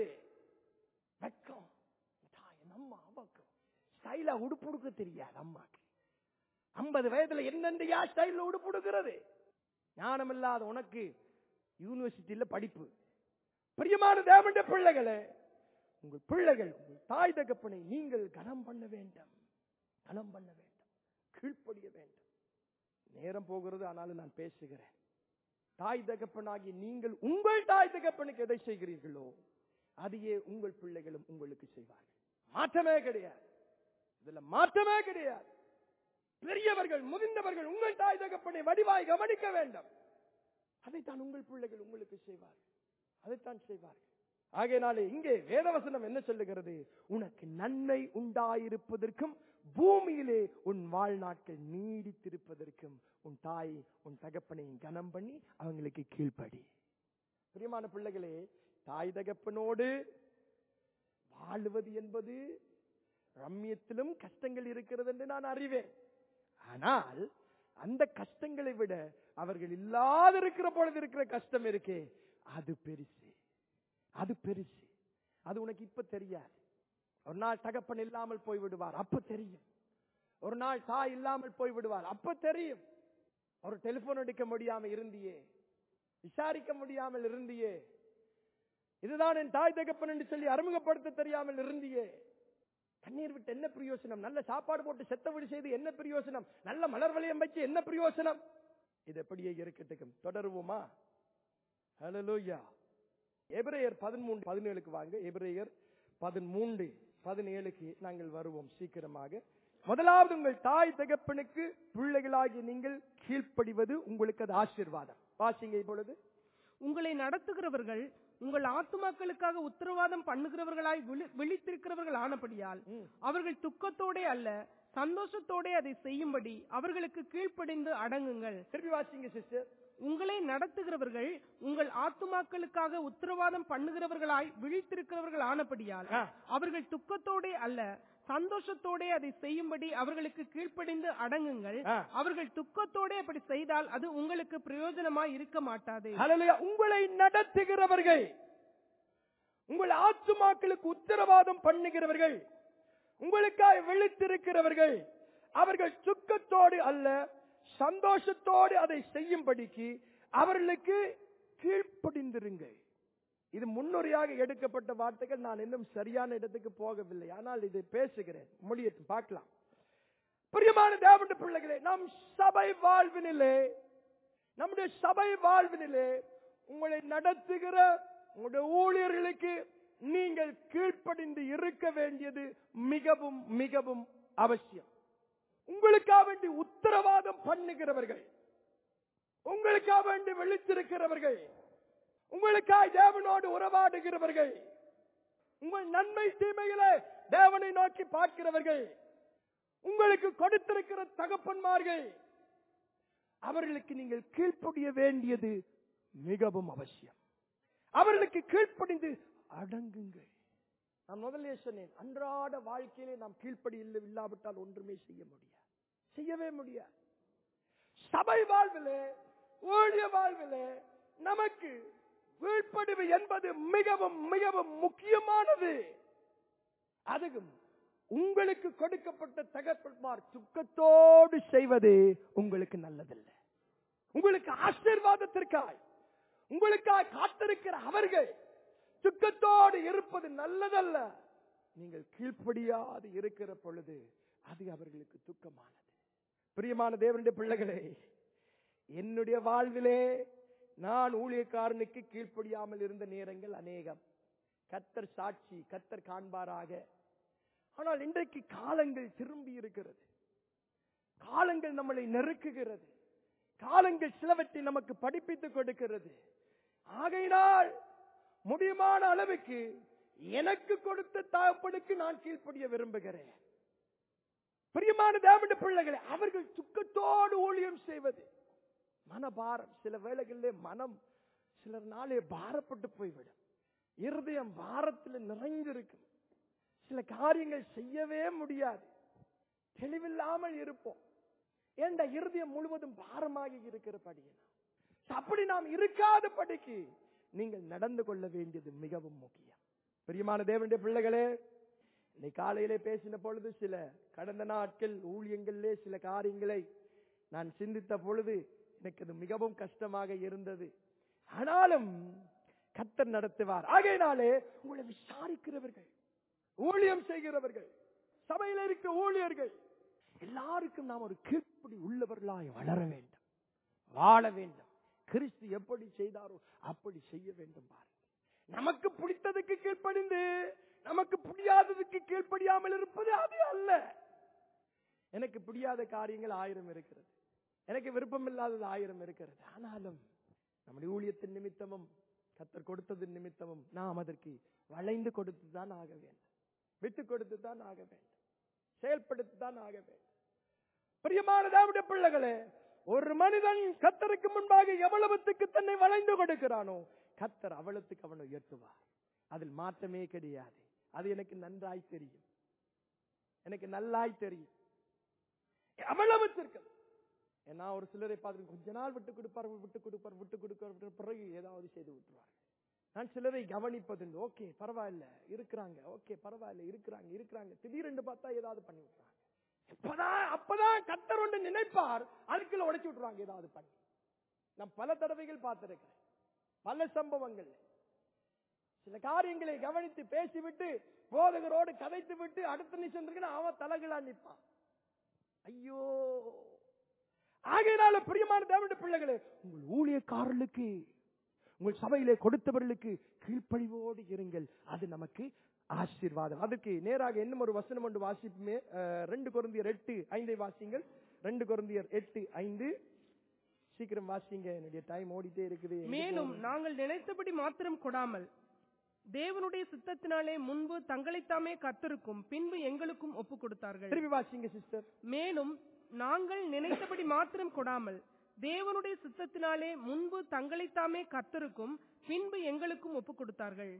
வெக்கம் தாய் அம்மா அம்மாக்கும் ஸ்டைலா உடுப்பு உடுக்க தெரியாது அம்மாக்கு ஐம்பது வயதுல என்னென்று யா ஸ்டைல உடுப்பு உடுக்கிறது ஞானம் இல்லாத உனக்கு யூனிவர்சிட்டியில படிப்பு பிரியமான தேவண்ட பிள்ளைகளே உங்கள் பிள்ளைகள் உங்கள் தாய் தகப்பனை நீங்கள் கனம் பண்ண வேண்டும் கனம் பண்ண வேண்டும் கீழ்ப்படிய வேண்டும் நேரம் போகிறது ஆனாலும் நான் பேசுகிறேன் தாய் தகப்பனாகி நீங்கள் உங்கள் தாய் தகப்பனுக்கு எதை செய்கிறீர்களோ அதையே உங்கள் பிள்ளைகளும் உங்களுக்கு செய்வார்கள் மாற்றமே கிடையாது இதுல மாற்றமே கிடையாது பெரியவர்கள் முதிர்ந்தவர்கள் உங்கள் தாய் தகப்பனை வடிவாய் கவனிக்க வேண்டும் அதைத்தான் உங்கள் பிள்ளைகள் உங்களுக்கு செய்வார்கள் அதைத்தான் செய்வார்கள் ஆகையினாலே இங்கே வேதவசனம் என்ன சொல்லுகிறது உனக்கு நன்மை உண்டாயிருப்பதற்கும் பூமியிலே உன் வாழ்நாட்கள் நீடித்திருப்பதற்கும் உன் தாய் உன் தகப்பனை கனம் பண்ணி அவங்களுக்கு கீழ்ப்படி பிரியமான பிள்ளைகளே தாய் தகப்பனோடு வாழுவது என்பது ரம்யத்திலும் கஷ்டங்கள் இருக்கிறது என்று நான் அறிவேன் ஆனால் அந்த கஷ்டங்களை விட அவர்கள் இல்லாதிருக்கிற பொழுது இருக்கிற கஷ்டம் இருக்கே அது பெருசு அது பெருசு அது உனக்கு இப்ப தெரியாது ஒரு நாள் தகப்பன் இல்லாமல் போய் விடுவார் அப்ப தெரியும் ஒரு நாள் தாய் இல்லாமல் போய் விடுவார் அப்ப தெரியும் ஒரு டெலிபோன் எடுக்க முடியாம இருந்தியே விசாரிக்க முடியாமல் இருந்தியே இதுதான் என் தாய் தகப்பன் என்று சொல்லி அறிமுகப்படுத்த தெரியாமல் இருந்தியே கண்ணீர் விட்டு என்ன பிரயோசனம் நல்ல சாப்பாடு போட்டு செத்த வீடு செய்து என்ன பிரயோசனம் நல்ல மலர் வளையம் வச்சு என்ன பிரயோசனம் இது எப்படியே இருக்கட்டும் தொடருவோமா ஹalleluya எபிரேயர் பதிமூன்று பதினேழுக்கு வாங்க எபிரேயர் பதிமூன்று பதினேழுக்கு நாங்கள் வருவோம் சீக்கிரமாக முதலாவது உங்கள் தாய் தகப்பனுக்கு பிள்ளைகளாகி நீங்கள் கீழ்ப்படிவது உங்களுக்கு அது ஆசீர்வாதம் வாசிங்க இப்பொழுது உங்களை நடத்துகிறவர்கள் உங்கள் ஆத்துமாக்களுக்காக உத்தரவாதம் பண்ணுகிறவர்களாய் விழி- விழித்திருக்கிறவர்கள் ஆனபடியால் ம். அவர்கள் துக்கத்தோடே அல்ல சந்தோஷத்தோடே அதை செய்யும்படி அவர்களுக்கு கீழ்ப்படிந்து அடங்குங்கள் திருப்பி வாசிங்க சிஸ்டர் உங்களை நடத்துகிறவர்கள் உங்கள் ஆத்துமாக்களுக்காக உத்தரவாதம் பண்ணுகிறவர்களாய் விழித்திருக்கிறவர்கள் ஆனபடியால் ஆ. அவர்கள் துக்கத்தோடே அல்ல சந்தோஷத்தோடே அதை செய்யும்படி அவர்களுக்கு கீழ்ப்படிந்து அடங்குங்கள் ஆ. அவர்கள் துக்கத்தோடே அப்படி செய்தால் அது உங்களுக்கு பிரயோஜனமாய் இருக்க மாட்டாது ஹalleluya உங்களை நடத்துகிறவர்கள் உங்கள் ஆத்துமாக்களுக்கு உத்தரவாதம் பண்ணுகிறவர்கள் உங்களுக்காய் விழித்திருக்கிறவர்கள் அவர்கள் துக்கத்தோடு அல்ல சந்தோஷத்தோடு அதை செய்யும்படிக்கு அவர்களுக்கு கீழ்ப்படிந்திருங்கள் இது முன்னுரையாக எடுக்கப்பட்ட வார்த்தைகள் நான் இன்னும் சரியான இடத்துக்கு போகவில்லை ஆனால் இதை பேசுகிறேன் மொழியத்தை பார்க்கலாம் பிரியமான தேவனுடைய பிள்ளைகளே நம் சபை வாழ்வினிலே நம்முடைய சபை வாழ்வினிலே உங்களை நடத்துகிற உங்களுடைய ஊழியர்களுக்கு நீங்கள் கீழ்ப்படிந்து இருக்க வேண்டியது மிகவும் மிகவும் அவசியம் உங்களுக்காக வேண்டி உத்தரவாதம் பண்ணுகிறவர்கள் உங்களுக்காக வேண்டி விழித்திருக்கிறவர்கள் உங்களுக்காய் தேவனோடு உறவாடுகிறவர்கள் உங்கள் நன்மை தீமைகளை தேவனை நோக்கி பார்க்கிறவர்கள் உங்களுக்கு கொடுத்திருக்கிற தகப்பன்மார்கள் அவர்களுக்கு நீங்கள் கீழ்ப்படிய வேண்டியது மிகவும் அவசியம் அவர்களுக்கு கீழ்ப்படிந்து அடங்குங்கள் நான் முதல்ல சொன்னேன் அன்றாட வாழ்க்கையிலே நாம் கீழ்ப்படி இல்லை இல்லாவிட்டால் ஒன்றுமே செய்ய முடியாது செய்யவே முடியாது சபை வாழ்விலே ஊழிய வாழ்விலே நமக்கு கீழ்ப்படிவு என்பது மிகவும் மிகவும் முக்கியமானது அதுவும் உங்களுக்கு கொடுக்கப்பட்ட தகப்பன்மார் துக்கத்தோடு செய்வது உங்களுக்கு நல்லதல்ல உங்களுக்கு ஆசீர்வாதத்திற்காய் உங்களுக்காய் காத்திருக்கிற அவர்கள் துக்கத்தோடு இருப்பது நல்லதல்ல நீங்கள் கீழ்ப்படியாது இருக்கிற பொழுது அது அவர்களுக்கு துக்கமானது பிரியமான தேவனுடைய பிள்ளைகளே என்னுடைய வாழ்விலே நான் ஊழியக்காரனுக்கு கீழ்ப்படியாமல் இருந்த நேரங்கள் அநேகம் கத்தர் சாட்சி கத்தர் காண்பாராக ஆனால் இன்றைக்கு காலங்கள் திரும்பி இருக்கிறது காலங்கள் நம்மளை நெருக்குகிறது காலங்கள் சிலவற்றை நமக்கு படிப்பித்துக் கொடுக்கிறது ஆகையினால் முடியுமான அளவுக்கு எனக்கு கொடுத்த தகப்பனுக்கு நான் கீழ்ப்படிய விரும்புகிறேன் பிரியமான தேவனுடைய பிள்ளைகளை அவர்கள் துக்கத்தோடு ஊழியம் செய்வது மனபாரம் சில வேளைகளிலே மனம் சிலர் நாளே பாரப்பட்டு போய்விடும் இருதயம் பாரத்தில் நிறைந்திருக்கும் சில காரியங்கள் செய்யவே முடியாது தெளிவில்லாமல் இருப்போம் ஏண்ட இருதயம் முழுவதும் பாரமாகி இருக்கிறபடியினா அப்படி நாம் இருக்காத படிக்கு நீங்கள் நடந்து கொள்ள வேண்டியது மிகவும் முக்கியம் பிரியமான தேவனுடைய பிள்ளைகளே இன்னைக்கு காலையிலே பேசின பொழுது சில கடந்த நாட்கள் ஊழியங்களிலே சில காரியங்களை நான் சிந்தித்த பொழுது எனக்கு அது மிகவும் கஷ்டமாக இருந்தது ஆனாலும் கத்தர் நடத்துவார் ஆகையினாலே உங்களை விசாரிக்கிறவர்கள் ஊழியம் செய்கிறவர்கள் சபையில் இருக்கிற ஊழியர்கள் எல்லாருக்கும் நாம் ஒரு கீழ்ப்படி உள்ளவர்களாய் வளர வேண்டும் வாழ வேண்டும் கிறிஸ்து எப்படி செய்தாரோ அப்படி செய்ய வேண்டும் பாருங்க நமக்கு பிடித்ததுக்கு கீழ்ப்படிந்து நமக்கு பிடியாததுக்கு கீழ்ப்படியாமல் இருப்பது அது அல்ல எனக்கு பிடியாத காரியங்கள் ஆயிரம் இருக்கிறது எனக்கு விருப்பம் இல்லாதது ஆயிரம் இருக்கிறது ஆனாலும் நம்முடைய ஊழியத்தின் நிமித்தமும் கத்தர் கொடுத்ததின் நிமித்தமும் நாம் அதற்கு வளைந்து கொடுத்து தான் ஆக வேண்டும் விட்டு கொடுத்து தான் ஆக வேண்டும் செயல்படுத்தி தான் ஆக வேண்டும் பிரியமான தேவனுடைய பிள்ளைகளே ஒரு மனிதன் கத்தருக்கு முன்பாக எவ்வளவுத்துக்கு தன்னை வளைந்து கொடுக்கிறானோ கத்தர் அவ்வளவுக்கு அவனை உயர்த்துவார் அதில் மாற்றமே கிடையாது அது எனக்கு நன்றாய் தெரியும் எனக்கு நல்லாய் தெரியும் அவ்வளவுத்திற்கு நான் ஒரு சிலரை பார்த்து கொஞ்ச நாள் விட்டு கொடுப்பார் விட்டு கொடுப்பார் விட்டு கொடுப்பார் பிறகு ஏதாவது செய்து விட்டுருவார் நான் சிலரை கவனிப்பதுண்டு ஓகே பரவாயில்ல இருக்கிறாங்க ஓகே பரவாயில்ல இருக்கிறாங்க இருக்கிறாங்க திடீரென்று பார்த்தா ஏதாவது பண்ணி விட்டுறாங்க இப்பதான் அப்பதான் கத்தர் ஒன்று நினைப்பார் அதுக்குள்ள உடைச்சு விட்டுருவாங்க ஏதாவது பண்ணி நான் பல தடவைகள் பார்த்திருக்கிறேன் பல சம்பவங்கள் சில காரியங்களை கவனித்து பேசிவிட்டு போதகரோடு கதைத்து விட்டு அடுத்த நிமிஷம் இருக்குன்னா அவன் தலைகளா நிற்பான் ஐயோ ஆகையினால பிரியமான தேவனுடைய பிள்ளைகளே உங்கள் ஊழியக்காரர்களுக்கு உங்கள் சபையிலே கொடுத்தவர்களுக்கு கீழ்ப்படிவோடு இருங்கள் அது நமக்கு ஆசீர்வாதம் அதுக்கு நேராக இன்னும் ஒரு வசனம் ஒன்று வாசிப்புமே அஹ், ரெண்டு குருந்தியர் எட்டு ஐந்தை வாசிங்கள் ரெண்டு குருந்தியர் எட்டு ஐந்து சீக்கிரம் வாசிங்க என்னுடைய டைம் ஓடிட்டே இருக்குது மேலும் நாங்கள் நினைத்தபடி மாத்திரம் கொடாமல் தேவனுடைய சித்தத்தினாலே முன்பு தங்களைத்தாமே கர்த்தருக்கும் பின்பு எங்களுக்கும் ஒப்புக் கொடுத்தார்கள் திருப்பி வாசிங்க சிஸ்டர் மேலும் நாங்கள் நினைத்தபடி மாத்திரம் கொடாமல் தேவனுடைய சித்தத்தினாலே முன்பு தங்களைத்தாமே கர்த்தருக்கும் பின்பு எங்களுக்கும் ஒப்புக் கொடுத்தார்கள்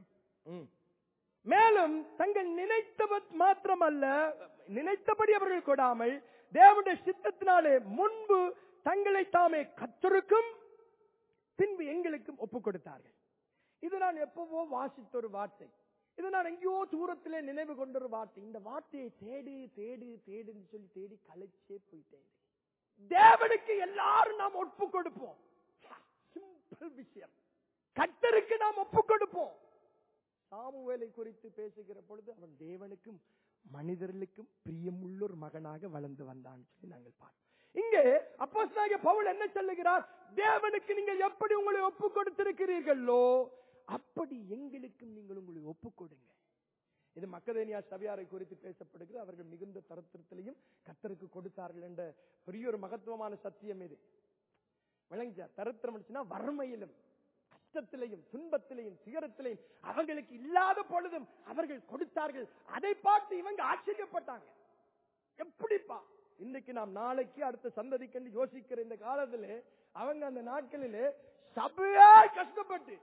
மேலும் தங்கள் நினைத்தவத் மாத்திரமல்ல நினைத்தபடி அவர்கள் கொடாமல் தேவனுடைய சித்தத்தினாலே முன்பு தங்களை தாமே கத்தருக்கும் பின்பு எங்களுக்கும் ஒப்புக் கொடுத்தார்கள் இது நான் எப்பவோ வாசித்த ஒரு வார்த்தை இது நான் எங்கேயோ தூரத்திலே நினைவு கொண்ட ஒரு வார்த்தை இந்த வார்த்தையை தேடு தேடு தேடுன்னு சொல்லி தேடி கலைச்சே போயிட்டேன் தேவனுக்கு எல்லாரும் நாம் ஒப்பு கொடுப்போம் சிம்பிள் விஷயம் கத்தருக்கு நாம் ஒப்பு கொடுப்போம் சாமுவேலை குறித்து பேசுகிற பொழுது அவன் தேவனுக்கும் மனிதர்களுக்கும் பிரியமுள்ள ஒரு மகனாக வளர்ந்து வந்தான் சொல்லி நாங்கள் பார்த்தோம் இங்கே அப்போஸ்தலனாகிய பவுல் என்ன சொல்லுகிறார் தேவனுக்கு நீங்கள் எப்படி உங்களை ஒப்பு கொடுத்திருக்கிறீர்களோ அப்படி எங்களுக்கும் நீங்கள் உங்களை ஒப்பு கொடுங்க இது மக்கதேனியா சபையாரை குறித்து பேசப்படுகிறது அவர்கள் மிகுந்த தரத்திரத்திலையும் கத்தருக்கு கொடுத்தார்கள் என்ற பெரிய ஒரு மகத்துவமான சத்தியம் இது விளங்கிச்சா தரித்திரம் அடிச்சுன்னா வறுமையிலும் கஷ்டத்திலையும் துன்பத்திலையும் சிகரத்திலையும் அவர்களுக்கு இல்லாத பொழுதும் அவர்கள் கொடுத்தார்கள் அதை பார்த்து இவங்க ஆச்சரியப்பட்டாங்க எப்படிப்பா இன்னைக்கு நாம் நாளைக்கு அடுத்த சந்ததிக்கு யோசிக்கிற இந்த காலத்துல அவங்க அந்த நாட்களிலே சபையாய் கஷ்டப்பட்டு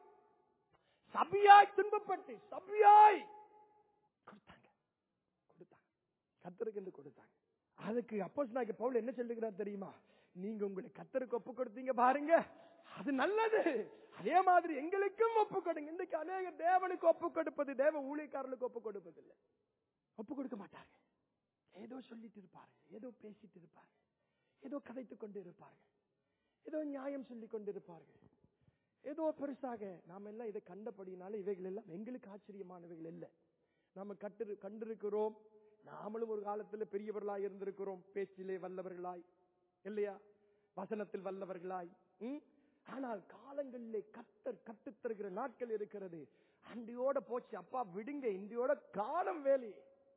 சபையாய் துன்பப்பட்டு சபையாய் கொடுத்தாங்க கொடுத்தாங்க கத்தருக்கு என்று கொடுத்தாங்க அதுக்கு அப்போஸ் நாய்க்கு பவுல் என்ன சொல்லுகிறார் தெரியுமா நீங்க உங்களை கத்தருக்கு ஒப்பு கொடுத்தீங்க பாருங்க அது நல்லது அதே மாதிரி எங்களுக்கும் ஒப்பு கொடுங்க இன்றைக்கு அநேக தேவனுக்கு ஒப்பு கொடுப்பது தேவ ஊழியக்காரர்களுக்கு ஒப்பு கொடுப்பது இல்லை ஒப்பு கொடுக்க மாட்டாங்க ஏதோ சொல்லிட்டு இருப்பார்கள் ஏதோ பேசிட்டு இருப்பார்கள் ஏதோ கதைத்துக் கொண்டு இருப்பார்கள் ஏதோ நியாயம் சொல்லிக் கொண்டிருப்பார்கள் ஏதோ பெருசாக நாம எல்லாம் இதை கண்டபடினால இவைகள் எல்லாம் எங்களுக்கு ஆச்சரியமானவைகள் இல்லை நாம கட்டு கண்டிருக்கிறோம் நாமளும் ஒரு காலத்துல பெரியவர்களாய் இருந்திருக்கிறோம் பேச்சிலே வல்லவர்களாய் இல்லையா வசனத்தில் வல்லவர்களாய் ம்? ஆனால் காலங்களிலே கத்தர் கற்றுத் தருகிற நாட்கள் இருக்கிறது அண்டியோட போச்சு அப்பா விடுங்க இந்தியோட காலம் வேலி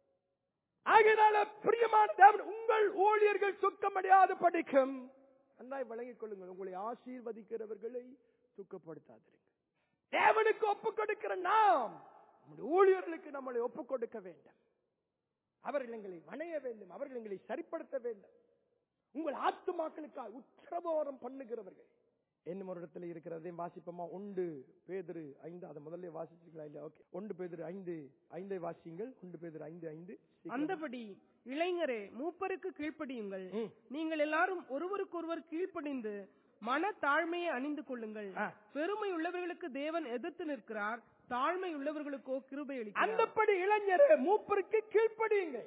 ஆகையினால பிரியமான தேவன் உங்கள் ஊழியர்கள் சுத்தமடையாது படிக்கும் நன்றாய் வழங்கிக் கொள்ளுங்கள் உங்களை ஆசீர்வதிக்கிறவர்களை துக்கப்படுத்தாதிருங்க தேவனுக்கு ஒப்பு கொடுக்கிற நாம் நம்முடைய ஊழியர்களுக்கு நம்மளை ஒப்பு கொடுக்க வேண்டும் அவர்கள் எங்களை வணைய வேண்டும் அவர்கள் எங்களை சரிப்படுத்த வேண்டும் உங்கள் ஆத்துமாக்களுக்காக உத்தரவாதம் பண்ணுகிறவர்கள் என்னும் ஒரு இடத்துல இருக்கிறதையும் வாசிப்போமா உண்டு பேதிரு ஐந்து அதை முதல்ல வாசிச்சிருக்கலாம் இல்லையா ஓகே ஒன்று பேதிரு ஐந்து ஐந்தை வாசியுங்கள் ஒன்று பேதிரு ஐந்து ஐந்து சீக்கிரம். அந்தபடி இளைஞரே மூப்பருக்கு கீழ்ப்படியுங்கள் ம். நீங்கள் எல்லாரும் ஒருவருக்கொருவர் கீழ்ப்படிந்து மன தாழ்மையை அணிந்து கொள்ளுங்கள் ஆ. பெருமை உள்ளவர்களுக்கு தேவன் எதிர்த்து நிற்கிறார் தாழ்மை உள்ளவர்களுக்கோ கிருபை அளிக்கிறார் அந்தப்படி இளைஞரே மூப்பருக்கு கீழ்ப்படியுங்கள்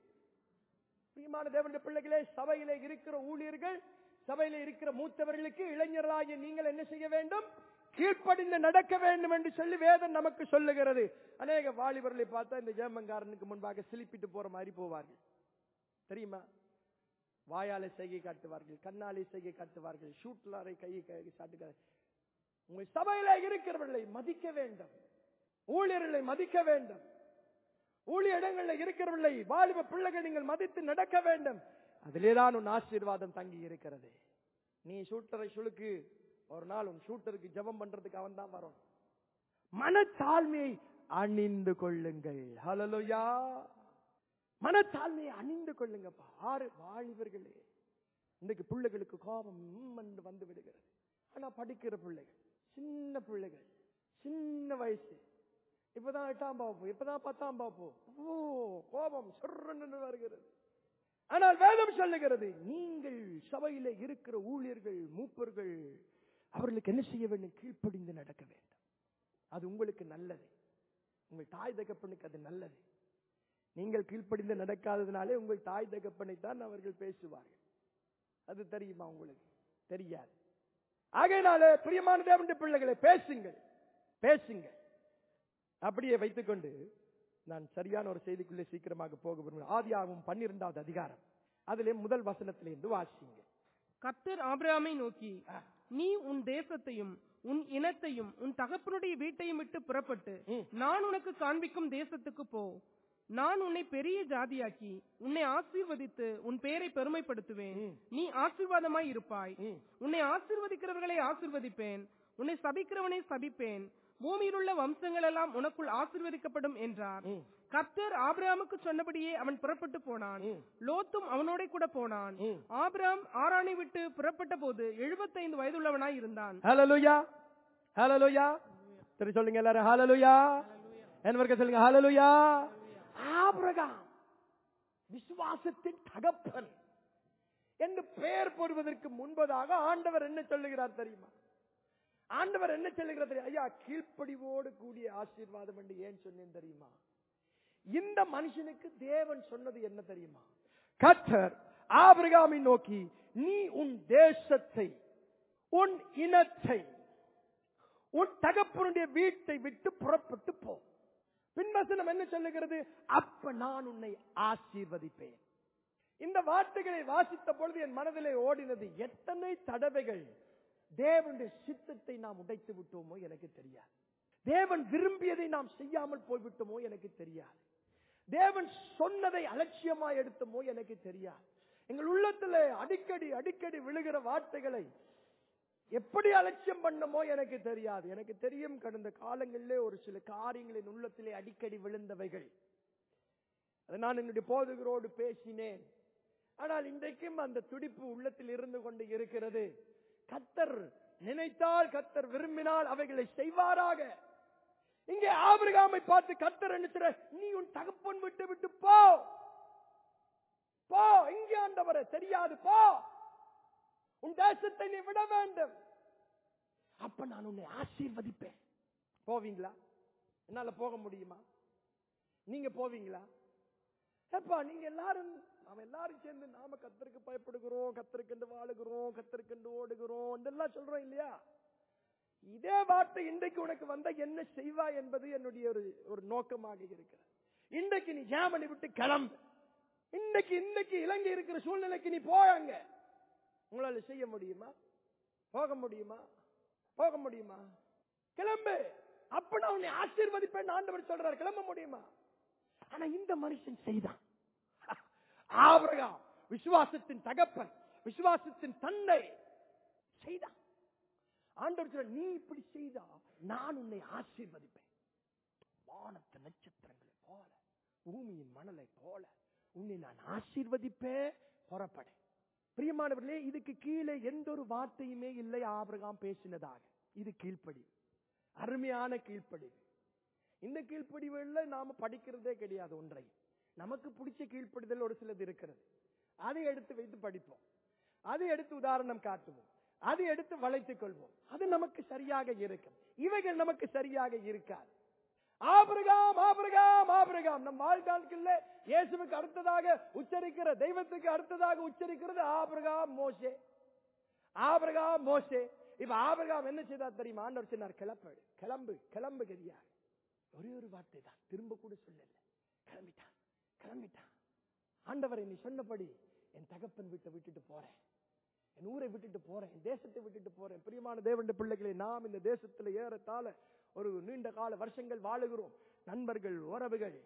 பிரியமான தேவனுடைய பிள்ளைகளே சபையிலே இருக்கிற ஊழியர்கள் சபையிலே இருக்கிற மூத்தவர்களுக்கு இளைஞர்களாகிய நீங்கள் என்ன செய்ய வேண்டும் கீழ்ப்படிந்து நடக்க வேண்டும் என்று சொல்லி வேதம் நமக்கு சொல்லுகிறது அநேக வாலிபர்களை பார்த்தா இந்த ஜெயமங்காரனுக்கு முன்பாக சிலிப்பிட்டு போற மாதிரி போவார்கள் தெரியுமா வாயாலே செய்கை காட்டுவார்கள் கண்ணாலே செய்கை காட்டுவார்கள் ஷூட்லாரை கையை காட்டுகிறார் உங்கள் சபையில இருக்கிறவர்களை மதிக்க வேண்டும் ஊழியர்களை மதிக்க வேண்டும் ஊழிய இடங்களில் இருக்கிறவர்களை வாலிப பிள்ளைகள் நீங்கள் மதித்து நடக்க வேண்டும் அதிலேதான் உன் ஆசீர்வாதம் தங்கி இருக்கிறது நீ ஷூட்டரை சுளுக்கு ஒரு நாள் உன் ஷூட்டருக்கு ஜெபம் பண்றதுக்கு அவன் தான் வரும் மனத்தாழ்மையை அணிந்து கொள்ளுங்கள் ஹலலுயா மனத்தாழ்மையை அணிந்து கொள்ளுங்கப்பா ஆறு வாலிபர்களே இன்னைக்கு பிள்ளைகளுக்கு கோபம் உம் என்று வந்து விடுகிறது ஆனா படிக்கிற பிள்ளைகள் சின்ன பிள்ளைகள் சின்ன வயசு இப்பதான் எட்டாம் பாப்பு இப்பதான் பத்தாம் பாப்பு ஓ கோபம் சொர்ன்னு வருகிறது ஆனால் வேதம் சொல்லுகிறது நீங்கள் சபையில இருக்கிற ஊழியர்கள் மூப்பர்கள் அவர்களுக்கு என்ன செய்ய வேண்டும் கீழ்ப்படிந்து நடக்க வேண்டும் அது உங்களுக்கு நல்லது உங்கள் தாய் தகப்பனுக்கு அது நல்லது நீங்கள் கீழ்ப்படிந்து நடக்காததுனாலே உங்கள் தாய் தகப்பனை தான் அவர்கள் பேசுவார்கள் அது தெரியுமா உங்களுக்கு தெரியாது ஆகையினால பிரியமான தேவனுடைய பிள்ளைகளை பேசுங்கள் பேசுங்கள் அப்படியே வைத்துக்கொண்டு நான் சரியான ஒரு செய்திக்குள்ளே சீக்கிரமாக போக விரும்புகிறேன் ஆதியாகவும் பன்னிரெண்டாவது அதிகாரம் அதிலே முதல் வசனத்திலிருந்து வாசிங்க கர்த்தர் ஆபிரகாமை நோக்கி நீ உன் தேசத்தையும் உன் இனத்தையும் உன் தகப்பனுடைய வீட்டையும் விட்டு புறப்பட்டு ம். நான் உனக்கு காண்பிக்கும் தேசத்துக்கு போ நான் உன்னை பெரிய ஜாதியாக்கி உன்னை ஆசீர்வதித்து உன் பேரை பெருமைப்படுத்துவேன் ம். நீ ஆசீர்வாதமாய் இருப்பாய் ம். உன்னை ஆசீர்வதிக்கிறவர்களை ஆசீர்வதிப்பேன் உன்னை சபிக்கிறவனை சபிப்பேன் பூமியில் உள்ள வம்சங்கள் எல்லாம் உனக்குள் ஆசீர்வதிக்கப்படும் என்றார் ம். கர்த்தர் ஆபிரகாமுக்கு சொன்னபடியே அவன் புறப்பட்டு போனான் ம். லோத்தும் அவனோட கூட போனான் ம். ஆபிரகாம் ஆரானை விட்டு புறப்பட்ட போது எழுபத்தைந்து வயதுள்ளவனாய் இருந்தான் ஹalleluya ஹalleluya சரி சொல்லுங்க எல்லாரும் ஹalleluya என்னவர்க்க சொல்லுங்க ஹalleluya ஆபிரகாம் விசுவாசத்தின் தகப்பன் என்று பெயர் போடுவதற்கு முன்பதாக ஆண்டவர் என்ன சொல்லுகிறார் தெரியுமா ஆண்டவர் என்ன சொல்லுகிறார் தெரியுமா? ஐயா கீழ்ப்படிவோடு கூடிய ஆசீர்வாதம் என்று ஏன் சொன்னேன் தெரியுமா இந்த மனுஷனுக்கு தேவன் சொன்னது என்ன தெரியுமா கர்த்தர் ஆபிரகாமை நோக்கி நீ உன் தேசத்தை உன் இனத்தை உன் தகப்பனுடைய வீட்டை விட்டு புறப்பட்டு போ பின்வசனம் என்ன சொல்லுகிறது அப்ப நான் உன்னை ஆசீர்வதிப்பேன் இந்த வார்த்தைகளை வாசித்த பொழுது என் மனதிலே ஓடினது எத்தனை தடவைகள் தேவனுடைய சித்தத்தை நாம் உடைத்து விட்டோமோ எனக்கு தெரியாது தேவன் விரும்பியதை நாம் செய்யாமல் போய்விட்டோமோ எனக்கு தெரியாது தேவன் சொன்னதை அலட்சியமா எடுத்தோமோ எனக்கு தெரியாது எங்கள் உள்ளத்துல அடிக்கடி அடிக்கடி விழுகிற வார்த்தைகளை எப்படி அலட்சியம் பண்ணமோ எனக்கு தெரியாது எனக்கு தெரியும் கடந்த காலங்களிலே ஒரு சில காரியங்களின் உள்ளத்திலே அடிக்கடி விழுந்தவைகள் அதை நான் என்னுடைய போதகரோடு பேசினேன் ஆனால் இன்றைக்கும் அந்த துடிப்பு உள்ளத்தில் இருந்து கொண்டு இருக்கிறது கத்தர் நினைத்தால் கத்தர் விரும்பினால் அவைகளை செய்வாராக இங்கே ஆபிரகாமை பார்த்து கத்தர் என்ன சொல்ற நீ உன் தகப்பன் விட்டு விட்டு போ போ இங்கே ஆண்டவரே தெரியாது போ உன் தேசத்தை நீ விட வேண்டும் அப்ப நான் உன்னை ஆசீர்வதிப்பேன் போவீங்களா என்னால போக முடியுமா நீங்க போவீங்களா ஏப்பா நீங்க எல்லாரும் நாம எல்லாரும் சேர்ந்து நாம கத்தருக்கு பயப்படுகிறோம் கத்தருக்கென்று வாழுகிறோம் கத்தருக்கென்று ஓடுகிறோம் இதெல்லாம் சொல்றோம் இல்லையா இதே வார்த்தை இன்றைக்கு உனக்கு வந்த என்ன செய்வா என்பது என்னுடைய ஒரு ஒரு நோக்கமாக இருக்கிறது இன்றைக்கு நீ ஜாமனி விட்டு கிளம்பு இன்னைக்கு இன்னைக்கு இலங்கை இருக்கிற சூழ்நிலைக்கு நீ போயாங்க உங்களால செய்ய முடியுமா போக முடியுமா போக முடியுமா கிளம்பு அப்ப நான் உன்னை ஆசீர்வதிப்பேன் ஆண்டவர் சொல்றாரு கிளம்ப முடியுமா ஆனா இந்த மனுஷன் செய்தான் ஆபிரகாம் விசுவாசத்தின் தகப்பன் விசுவாசத்தின் தந்தை செய்தான் ஆண்டவர் சொல்ற நீ இப்படி செய்தா நான் உன்னை ஆசீர்வதிப்பேன் வானத்து நட்சத்திரங்களை போல பூமியின் மணலை போல உன்னை நான் ஆசீர்வதிப்பேன் புறப்பட பிரியமானவர்களே இதுக்கு கீழே எந்த ஒரு வார்த்தையுமே இல்லை ஆபிரகாம் பேசினதாக இது கீழ்ப்படி அருமையான கீழ்ப்படி இந்த கீழ்ப்படிவுல நாம படிக்கிறதே கிடையாது ஒன்றை நமக்கு பிடிச்ச கீழ்ப்படிதல் ஒரு சிலது இருக்கிறது அதை எடுத்து வைத்து படிப்போம் அதை எடுத்து உதாரணம் காட்டுவோம் அதை எடுத்து வளைத்துக் கொள்வோம் அது நமக்கு சரியாக இருக்கும் இவைகள் நமக்கு சரியாக இருக்காது ஆபிரகாம் ஆபிரகாம் ஆபிரகாம் நம் வாழ்நாட்கள்ல இயேசுவுக்கு அடுத்ததாக உச்சரிக்கிற தெய்வத்துக்கு அடுத்ததாக உச்சரிக்கிறது ஆபிரகாம் மோசே ஆபிரகாம் மோசே இப்ப ஆபிரகாம் என்ன செய்தார் தெரியுமா ஆண்டவர் சொன்னார் கிளம்பு கிளம்பு கிளம்பு கதியா ஒரே ஒரு வார்த்தை தான் திரும்ப கூட சொல்லல கிளம்பிட்டான் கிளம்பிட்டான் ஆண்டவரை நீ சொன்னபடி என் தகப்பன் வீட்டை விட்டுட்டு போறேன் என் ஊரை விட்டுட்டு போறேன் என் தேசத்தை விட்டுட்டு போறேன் பிரியமான தேவனுடைய பிள்ளைகளை நாம் இந்த தேசத்துல ஏறத்தாழ ஒரு நீண்ட கால வருஷங்கள் வாழுகிறோம் நண்பர்கள் உறவுகள்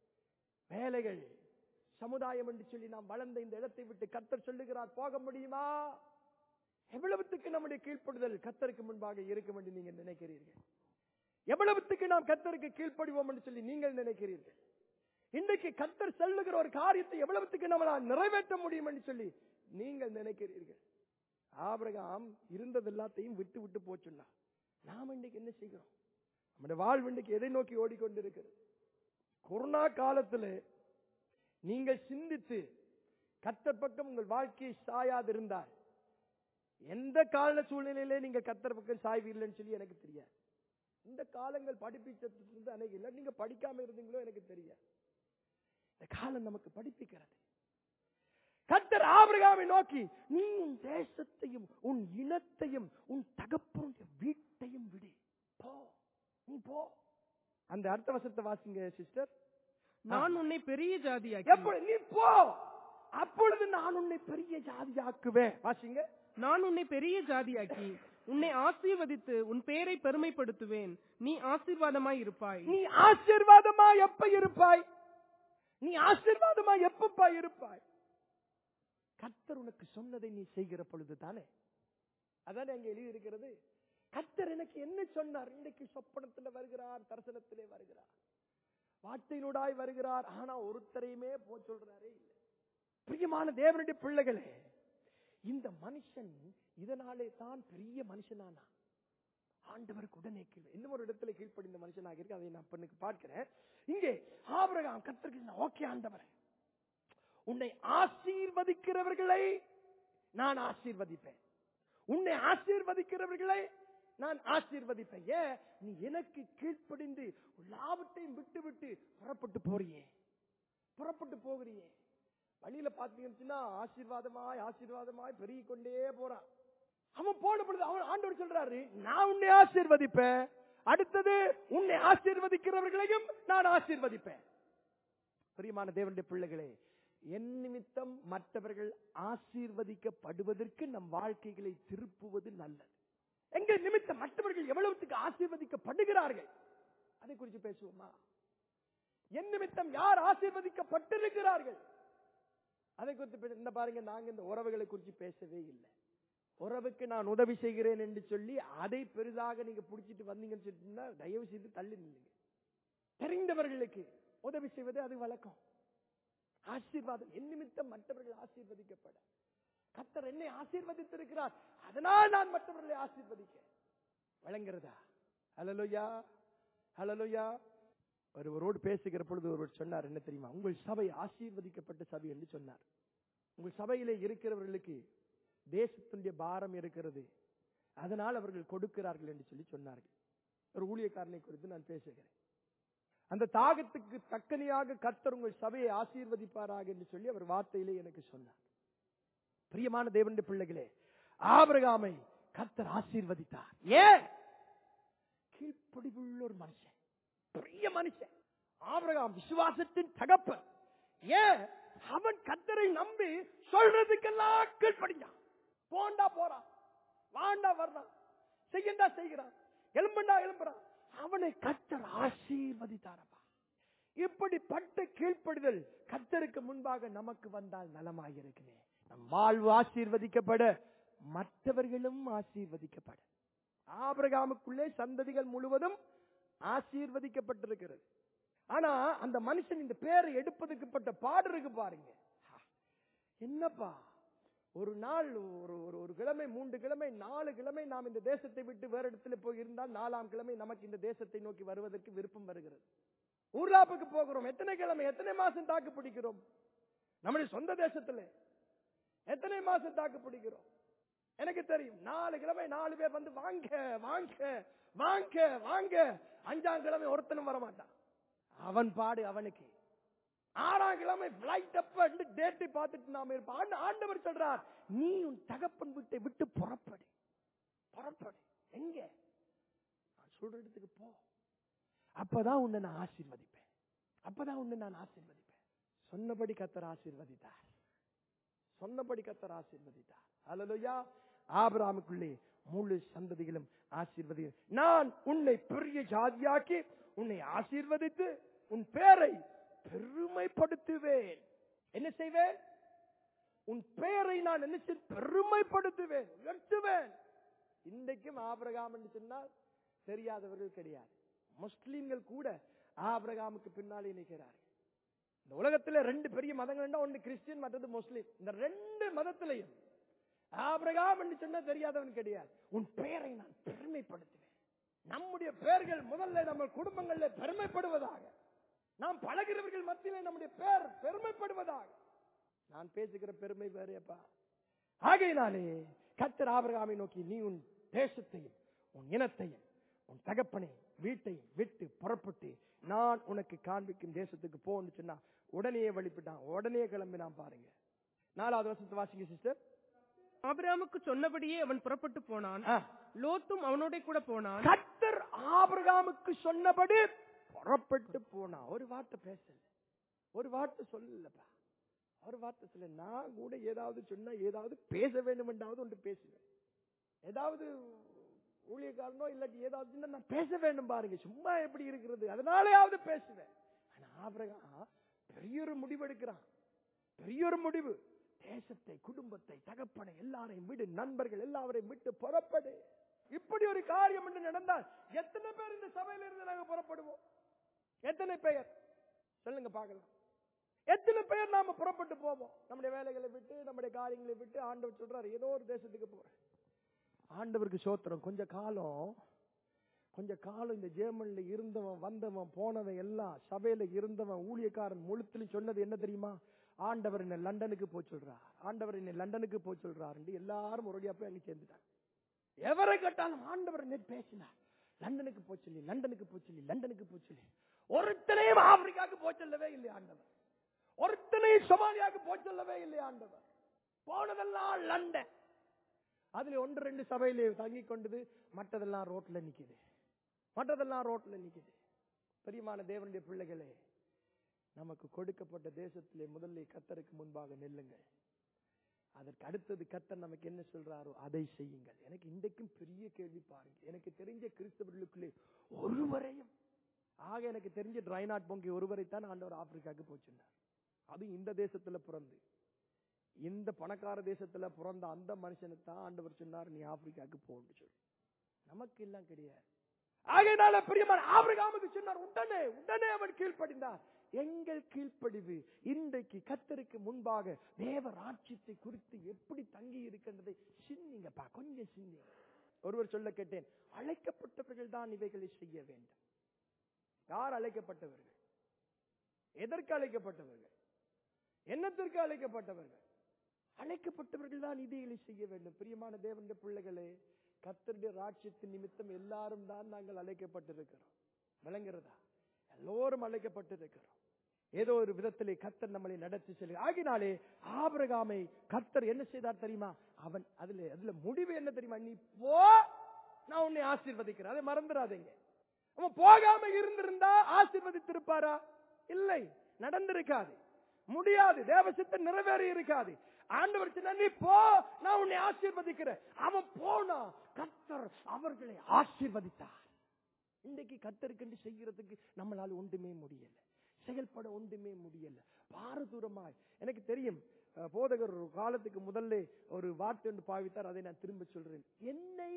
வேலைகள் சமுதாயம் என்று சொல்லி நாம் வளர்ந்த இந்த இடத்தை விட்டு கத்தர் சொல்லுகிறார் போக முடியுமா எவ்வளவுத்துக்கு நம்முடைய கீழ்ப்படுதல் கத்தருக்கு முன்பாக இருக்கும் என்று நீங்க நினைக்கிறீர்கள் எவ்வளவுத்துக்கு நாம் கத்தருக்கு கீழ்ப்படிவோம் என்று சொல்லி நீங்கள் நினைக்கிறீர்கள் இன்றைக்கு கத்தர் சொல்லுகிற ஒரு காரியத்தை எவ்வளவுத்துக்கு நம்மளால் நிறைவேற்ற முடியும் என்று சொல்லி நீங்கள் நினைக்கிறீர்கள் ஆபிரகாம் இருந்தது எல்லாத்தையும் விட்டு விட்டு போச்சுன்னா நாம் இன்னைக்கு என்ன செய்கிறோம் நம்முடைய வாழ்வு இன்னைக்கு எதை நோக்கி ஓடிக்கொண்டிருக்கிறது கொரோனா காலத்துல நீங்கள் சிந்தித்து கத்தர் பக்கம் உங்கள் வாழ்க்கையை சாயாதிருந்தால் எந்த கால சூழ்நிலையிலே நீங்க கத்தர் பக்கம் சாய்வீர்கள்னு சொல்லி எனக்கு தெரியாது இந்த காலங்கள் படிப்பிச்சது அன்னைக்கு இல்லை நீங்க படிக்காம இருந்தீங்களோ எனக்கு தெரியாது இந்த காலம் நமக்கு படிப்பிக்கிறது கத்தர் ஆபிரகாமை நோக்கி நீ உன் தேசத்தையும் உன் இனத்தையும் உன் தகப்பனுடைய வீட்டையும் விடு போ நீ போ அந்த அர்த்த வசத்தை வாசிங்க சிஸ்டர் நான் உன்னை பெரிய ஜாதியாக்கி எப்பொழுது நீ போ அப்பொழுது நான் உன்னை பெரிய ஜாதியாக்குவேன் வாசிங்க நான் உன்னை பெரிய ஜாதியாக்கி உன்னை ஆசீர்வதித்து உன் பேரை பெருமைப்படுத்துவேன் நீ ஆசீர்வாதமாய் இருப்பாய் நீ ஆசீர்வாதமா எப்ப இருப்பாய் நீ ஆசீர்வாதமா எப்பப்பா இருப்பாய் கர்த்தர் உனக்கு சொன்னதை நீ செய்கிற பொழுது தானே அதானே அங்க எழுதி இருக்கிறது கத்தர் எனக்கு என்ன சொன்னார் இன்னைக்கு சொப்பனத்துல வருகிறார் தரிசனத்திலே வருகிறார் வார்த்தையினூடாய் வருகிறார் ஆனா ஒருத்தரையுமே போ சொல்றாரே இல்லை பிரியமான தேவனுடைய பிள்ளைகளே இந்த மனுஷன் இதனாலே தான் பெரிய மனுஷனானா ஆண்டவருக்கு உடனே கீழ் இன்னும் ஒரு இடத்துல கீழ்ப்படிந்த மனுஷனாக இருக்கு அதை நான் பெண்ணுக்கு பார்க்கிறேன் இங்கே ஆபிரகாம் கத்திரிக்கு ஓகே ஆண்டவரே உன்னை ஆசீர்வதிக்கிறவர்களை நான் ஆசீர்வதிப்பேன் உன்னை ஆசீர்வதிக்கிறவர்களை நான் ஆசீர்வதிப்பேன் ஏன் நீ எனக்கு கீழ்ப்படிந்து லாபத்தையும் விட்டு விட்டு புறப்பட்டு போறியே புறப்பட்டு போகிறியே வழியில பாத்தீங்கன்னா ஆசீர்வாதமாய் ஆசீர்வாதமாய் பெருகி கொண்டே போறான் அவன் போன பொழுது அவன் ஆண்டவர் சொல்றாரு நான் உன்னை ஆசீர்வதிப்பேன் அடுத்தது உன்னை ஆசீர்வதிக்கிறவர்களையும் நான் ஆசீர்வதிப்பேன் பிரியமான தேவனுடைய பிள்ளைகளே என் நிமித்தம் மற்றவர்கள் ஆசீர்வதிக்கப்படுவதற்கு நம் வாழ்க்கைகளை திருப்புவது நல்லது எங்க நிமித்தம் மற்றவர்கள் எவ்வளவுக்கு ஆசீர்வதிக்கப்படுகிறார்கள் அதை குறித்து பேசுவோமா என் நிமித்தம் யார் ஆசீர்வதிக்கப்பட்டிருக்கிறார்கள் அதை குறித்து பேச- இந்த பாருங்க நாங்க இந்த உறவுகளை குறித்து பேசவே இல்லை உறவுக்கு நான் உதவி செய்கிறேன் என்று சொல்லி அதை பெரிதாக நீங்க பிடிச்சிட்டு வந்தீங்கன்னு சொல்லிட்டுன்னா தயவு செய்து தள்ளி நில்லுங்க தெரிந்தவர்களுக்கு உதவி செய்வது அது வழக்கம் ஆசீர்வாதம் என் நிமித்தம் மற்றவர்கள் ஆசீர்வதிக்கப்பட கத்தர் என்னை ஆசீர்வதித்திருக்கிறார் அதனால் நான் மற்றவர்களை ஆசீர்வதிக்க வழங்குறதா ஹலலோயா ஹலலோயா ஒருவரோடு பேசுகிற பொழுது ஒருவர் சொன்னார் என்ன தெரியுமா உங்கள் சபை ஆசீர்வதிக்கப்பட்ட சபை என்று சொன்னார் உங்கள் சபையிலே இருக்கிறவர்களுக்கு தேசத்தினுடைய பாரம் இருக்கிறது அதனால் அவர்கள் கொடுக்கிறார்கள் என்று சொல்லி சொன்னார்கள் ஒரு ஊழியக்காரனை குறித்து நான் பேசுகிறேன் அந்த தாகத்துக்கு தக்கனையாக கர்த்தர் உங்கள் சபையை ஆசீர்வதிப்பாராக என்று சொல்லி அவர் வார்த்தையிலே எனக்கு சொன்னார் பிரியமான தேவனுடைய பிள்ளைகளே ஆபிரகாமை கர்த்தர் ஆசீர்வதித்தார் ஏன் கீழ்ப்படிவுள்ள ஒரு மனுஷன் பெரிய மனுஷன் ஆபிரகாம் விசுவாசத்தின் தகப்பன் ஏன் அவன் கத்தரை நம்பி சொல்றதுக்கெல்லாம் கீழ்ப்படிஞ்சான் போண்டா போறான் வாண்டா வர்றான் செய்யண்டா செய்கிறான் எலும்பண்டா எலும்புறான் அவனை கத்தர் ஆசீர்வதித்தாரப்பா இப்படிப்பட்ட கீழ்ப்படிதல் கத்தருக்கு முன்பாக நமக்கு வந்தால் நலமாயிருக்குமே நம் வாழ்வு ஆசீர்வதிக்கப்பட மற்றவர்களும் ஆசீர்வதிக்கப்பட ஆபிரகாமுக்குள்ளே சந்ததிகள் முழுவதும் ஆசீர்வதிக்கப்பட்டிருக்கிறது ஆனா அந்த மனுஷன் இந்த பேரை எடுப்பதற்கு பட்ட பாடு இருக்கு பாருங்க ஹா, என்னப்பா ஒரு நாள் ஒரு ஒரு ஒரு கிழமை மூன்று கிழமை நாலு கிழமை நாம் இந்த தேசத்தை விட்டு வேற இடத்துல போய் இருந்தால் நாலாம் கிழமை நமக்கு இந்த தேசத்தை நோக்கி வருவதற்கு விருப்பம் வருகிறது ஊர்லாப்புக்கு போகிறோம் எத்தனை கிழமை எத்தனை மாசம் தாக்கு பிடிக்கிறோம் நம்முடைய சொந்த தேசத்துல எத்தனை மாசம் தாக்கு பிடிக்கிறோம் எனக்கு தெரியும் நாலு கிழமை நாலு பேர் வந்து வாங்க வாங்க வாங்க வாங்க அஞ்சாம் கிழமை ஒருத்தனும் வர மாட்டான் அவன் பாடு அவனுக்கு ஆறாம் கிழமை பிளைட் அப்ப டேட்டை பார்த்துட்டு நாம இருப்போம் ஆண்ட- ஆண்டவர் சொல்றார் நீ உன் தகப்பன் வீட்டை விட்டு புறப்படு புறப்படு எங்க நான் சொல்ற இடத்துக்கு போ அப்பதான் உன்னை நான் ஆசீர்வதிப்பேன் அப்பதான் உன்னை நான் ஆசீர்வதிப்பேன் சொன்னபடி கத்தர் ஆசீர்வதித்தார் சொன்னபடி கத்தர் ஆசீர்வதித்தார் அல்லலுயா ஆபிராமுக்குள்ளே முழு சந்ததிகளும் ஆசீர்வதி நான் உன்னை பெரிய ஜாதியாக்கி உன்னை ஆசீர்வதித்து உன் பேரை பெருமைப்படுத்துவேன் என்ன செய்வேன் உன் பெயரை நான் என்ன செய்வேன்? பெருமைப்படுத்துவேன் உயர்த்துவேன் இன்றைக்கும் ஆபிரகாம் என்று சொன்னால் தெரியாதவர்கள் கிடையாது முஸ்லிம்கள் கூட ஆபிரகாமுக்கு பின்னாலே நிற்கிறார்கள் இந்த உலகத்துல ரெண்டு பெரிய மதங்கள் ஒன்று கிறிஸ்டியன் மற்றது முஸ்லிம் இந்த ரெண்டு மதத்திலையும் ஆபிரகாம் என்று சொன்னா தெரியாதவன் கிடையாது உன் பெயரை நான் பெருமைப்படுத்துவேன் நம்முடைய பெயர்கள் முதல்ல நம்ம குடும்பங்கள்ல பெருமைப்படுவதாக நாம் பழகிறவர்கள் மத்தியிலே நம்முடைய பெயர் பெருமைப்படுவதாக நான் பேசுகிற பெருமை வேறேப்பா ஆகையினாலே கத்தர் ஆபிரகாமை நோக்கி நீ உன் தேசத்தையும் உன் இனத்தையும் உன் தகப்பனை வீட்டையும் விட்டு புறப்பட்டு நான் உனக்கு காண்பிக்கும் தேசத்துக்கு போன்னு சொன்னா உடனே வழிபட்டான் உடனே கிளம்பினான் பாருங்க நாலாவது வருஷத்து வாசிங்க சிஸ்டர் ஆபிரகாமுக்கு சொன்னபடியே அவன் புறப்பட்டு போனான் லோத்தும் அவனோட கூட போனான் கத்தர் ஆபிரகாமுக்கு சொன்னபடி புறப்பட்டு போனான் ஒரு வார்த்தை பேசல ஒரு வார்த்தை சொல்லலப்பா ஒரு வார்த்தை சொல்ல நான் கூட ஏதாவது சொன்னா ஏதாவது பேச வேண்டும் என்றாவது ஒன்று பேசுவேன் ஏதாவது ஊழியக்காரனோ இல்லாட்டி ஏதாவது சொன்னா நான் பேச வேண்டும் பாருங்க சும்மா எப்படி இருக்கிறது அதனாலேயாவது பேசுவேன் ஆனா ஆபிரகாம் பெரிய ஒரு முடிவு எடுக்கிறான் பெரிய ஒரு முடிவு தேசத்தை குடும்பத்தை தகப்பனை எல்லாரையும் விடு நண்பர்கள் எல்லாரையும் விட்டு புறப்படு இப்படி ஒரு காரியம் என்று நடந்தால் எத்தனை பேர் இந்த சபையில இருந்து நாங்க புறப்படுவோம் எத்தனை பெயர் சொல்லுங்க பார்க்கலாம் எத்தனை பேர் நாம புறப்பட்டு போவோம் நம்முடைய வேலைகளை விட்டு நம்முடைய காரியங்களை விட்டு ஆண்டவர் சொல்றாரு ஏதோ ஒரு தேசத்துக்கு போறேன் ஆண்டவருக்கு சோத்திரம் கொஞ்ச காலம் கொஞ்ச காலம் இந்த ஜெர்மன்ல இருந்தவன் வந்தவன் போனவன் எல்லாம் சபையில இருந்தவன் ஊழியக்காரன் முழுத்திலும் சொன்னது என்ன தெரியுமா ஆண்டவர் என்ன லண்டனுக்கு போய் சொல்றார் ஆண்டவர் என்ன லண்டனுக்கு போய் சொல்றாரு எல்லாரும் ஒரேடியா போய் அங்க சேர்ந்துட்டாங்க எவரை கேட்டாலும் ஆண்டவர் என்ன பேசினார் லண்டனுக்கு போய் சொல்லி லண்டனுக்கு போய் சொல்லி லண்டனுக்கு போய் சொல்லி ஒருத்தனையும் ஆப்பிரிக்காவுக்கு போய் சொல்லவே இல்லை ஆண்டவர் ஒருத்தனையும் சோமாலியாவுக்கு போய் சொல்லவே இல்லை ஆண்டவர் போனதெல்லாம் லண்டன் அதுல ஒன்று ரெண்டு சபையில தங்கி கொண்டது மற்றதெல்லாம் ரோட்ல நிக்குது மற்றதெல்லாம் ரோட்ல நிக்குது பெரியமான தேவனுடைய பிள்ளைகளே நமக்கு கொடுக்கப்பட்ட தேசத்திலே முதல்ல கத்தருக்கு முன்பாக நில்லுங்கள் அதற்கு அடுத்தது கத்தர் நமக்கு என்ன சொல்றாரோ அதை செய்யுங்கள் எனக்கு இன்றைக்கும் பெரிய கேள்வி பாருங்க எனக்கு தெரிஞ்ச கிறிஸ்தவர்களுக்குள்ளே ஒருவரையும் ஆக எனக்கு தெரிஞ்ச ட்ரைநாட் பொங்கி ஒருவரைத்தான் ஆண்டவர் ஆப்பிரிக்காவுக்கு போச்சுன்னார் அதுவும் இந்த தேசத்துல பிறந்து இந்த பணக்கார தேசத்துல பிறந்த அந்த மனுஷனை தான் ஆண்டவர் சொன்னார் நீ ஆப்பிரிக்காவுக்கு போன்னு சொல்லி நமக்கு எல்லாம் கிடையாது ஆகையினால பிரியமான ஆபிரகாமுக்கு சொன்னார் உடனே உடனே அவன் கீழ்ப்படிந்தார் எங்கள் கீழ்ப்படிவு இன்றைக்கு கத்தருக்கு முன்பாக தேவ ராட்சியத்தை குறித்து எப்படி தங்கி இருக்கின்றதை சிந்திங்கப்பா கொஞ்சம் சிந்திங்க ஒருவர் சொல்ல கேட்டேன் அழைக்கப்பட்டவர்கள் தான் இவைகளை செய்ய வேண்டும் யார் அழைக்கப்பட்டவர்கள் எதற்கு அழைக்கப்பட்டவர்கள் என்னத்திற்கு அழைக்கப்பட்டவர்கள் அழைக்கப்பட்டவர்கள் தான் இதைகளை செய்ய வேண்டும் பிரியமான தேவனுடைய பிள்ளைகளே கத்தருடைய ராட்சியத்தின் நிமித்தம் எல்லாரும் தான் நாங்கள் அழைக்கப்பட்டிருக்கிறோம் விளங்குறதா எல்லோரும் அழைக்கப்பட்டிருக்கிறோம் ஏதோ ஒரு விதத்திலே கத்தர் நம்மளை நடத்தி செல்ல ஆகினாலே ஆபிரகாமை கத்தர் என்ன செய்தார் தெரியுமா அவன் அதுல அதுல முடிவு என்ன தெரியுமா நீ போ நான் உன்னை ஆசீர்வதிக்கிறேன் அதை மறந்துடாதீங்க அவன் போகாம இருந்திருந்தா ஆசீர்வதித்திருப்பாரா இல்லை நடந்திருக்காது முடியாது தேவசித்தம் நிறைவேறி இருக்காது ஆண்டவர் சொன்னா, நீ போ நான் உன்னை ஆசீர்வதிக்கிறேன் அவன் போனா கத்தர் அவர்களை ஆசீர்வதித்தார் இன்றைக்கு கத்தருக்கென்று செய்யறதுக்கு நம்மளால ஒன்றுமே முடியல செயல்பட ஒன்றுமே முடியல பாரதூரமாய் எனக்கு தெரியும் அஹ், போதகர் ஒரு காலத்துக்கு முதல்ல ஒரு வார்த்தை ஒன்று பாவித்தார் அதை நான் திரும்ப சொல்றேன் என்னை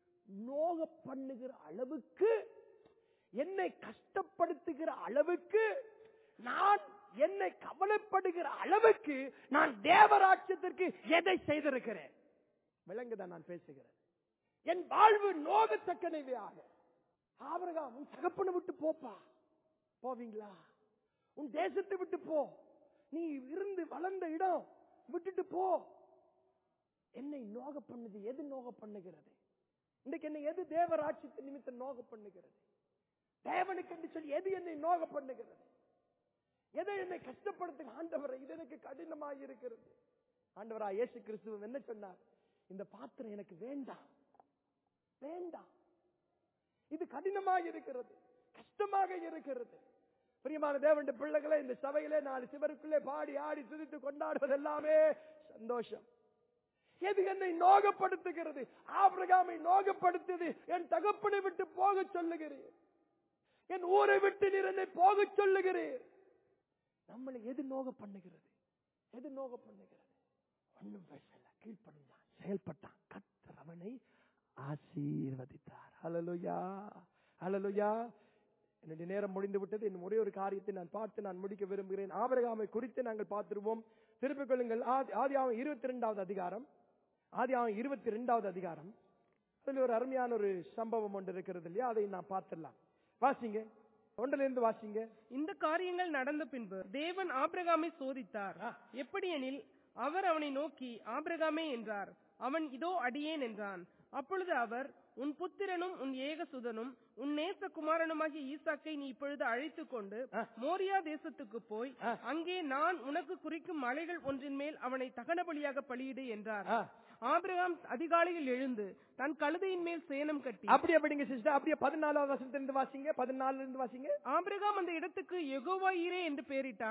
நோக பண்ணுகிற அளவுக்கு என்னை கஷ்டப்படுத்துகிற அளவுக்கு நான் என்னை கவலைப்படுகிற அளவுக்கு நான் தேவராட்சியத்திற்கு எதை செய்திருக்கிறேன் விளங்குதான் நான் பேசுகிறேன் என் வாழ்வு நோகத்தக்கனவையாக ஆபிரகாம் உன் தகப்பனை விட்டு போப்பா போவீங்களா உன் தேசத்தை விட்டு போ நீ இருந்து வளர்ந்த இடம் விட்டுட்டு போ என்னை நோக பண்ணுது எது நோக பண்ணுகிறது இன்றைக்கு என்னை எது தேவராட்சியத்தின் நிமித்தம் நோக பண்ணுகிறது தேவனுக்கு என்று சொல்லி எது என்னை நோக பண்ணுகிறது எதை என்னை கஷ்டப்படுத்துங்க ஆண்டவரை இது எனக்கு கடினமாக இருக்கிறது ஆண்டவரா இயேசு கிறிஸ்துவம் என்ன சொன்னார் இந்த பாத்திரம் எனக்கு வேண்டாம் வேண்டாம் இது கடினமாக இருக்கிறது கஷ்டமாக இருக்கிறது பிரியமான தேவனுடைய பிள்ளைகளை இந்த சபையிலே நாலு சிவருக்குள்ளே பாடி ஆடி துதித்து கொண்டாடுவது எல்லாமே சந்தோஷம் எது என்னை நோகப்படுத்துகிறது ஆபிரகாமை நோகப்படுத்துது என் தகப்பனை விட்டு போக சொல்லுகிறேன் என் ஊரை விட்டு நீர் என்னை போக சொல்லுகிறேன் நம்மளை எது நோக பண்ணுகிறது எது நோக பண்ணுகிறது ஒண்ணும் பேசல கீழ்ப்படிஞ்சான் செயல்பட்டான் கத்தர் அவனை ஆசீர்வதித்தார் ஹalleluya ஹalleluya என்னுடைய நேரம் முடிந்து விட்டது இன்னும் ஒரே ஒரு காரியத்தை நான் பார்த்து நான் முடிக்க விரும்புகிறேன் ஆபிரகாமை குறித்து நாங்கள் பார்த்திருவோம் திருப்பிக் கொள்ளுங்கள் ஆதி ஆதியாகமம் இருபத்தி ரெண்டாவது அதிகாரம் ஆதியாகமம் இருபத்தி ரெண்டாவது அதிகாரம் அதில் ஒரு அருமையான ஒரு சம்பவம் ஒன்று இருக்கிறது இல்லையா அதை நான் பார்த்துடலாம் வாசிங்க ஒன்றிலிருந்து இருந்து வாசிங்க இந்த காரியங்கள் நடந்த பின்பு தேவன் ஆபிரகாமை சோதித்தார் ஆ. எப்படியெனில் அவர் அவனை நோக்கி ஆபிரகாமே என்றார் அவன் இதோ அடியேன் என்றான் அப்பொழுது அவர் உன் புத்திரனும் உன் ஏகசுதனும் உன் நேச குமாரனுமாகிய ஈசாக்கை நீ இப்பொழுது அழைத்துக் கொண்டு ஆ. மோரியா தேசத்துக்கு போய் ஆ. அங்கே நான் உனக்கு குறிக்கும் மலைகள் ஒன்றின் மேல் அவனை தகன பலியாக பலியிடு என்றார் ஆ. ஆபிரகாம் அதிகாலையில் எழுந்து தன் கழுதையின் மேல் சேணம் கட்டி அப்படியே படிங்க சிஸ்டர் அப்படியே பதினாலாவது வசனத்திலிருந்து வாசிங்க பதினாலுல இருந்து வாசிங்க ஆபிரகாம் அந்த இடத்துக்கு யெகோவா ஈரே என்று பெயரிட்டான் ஆ.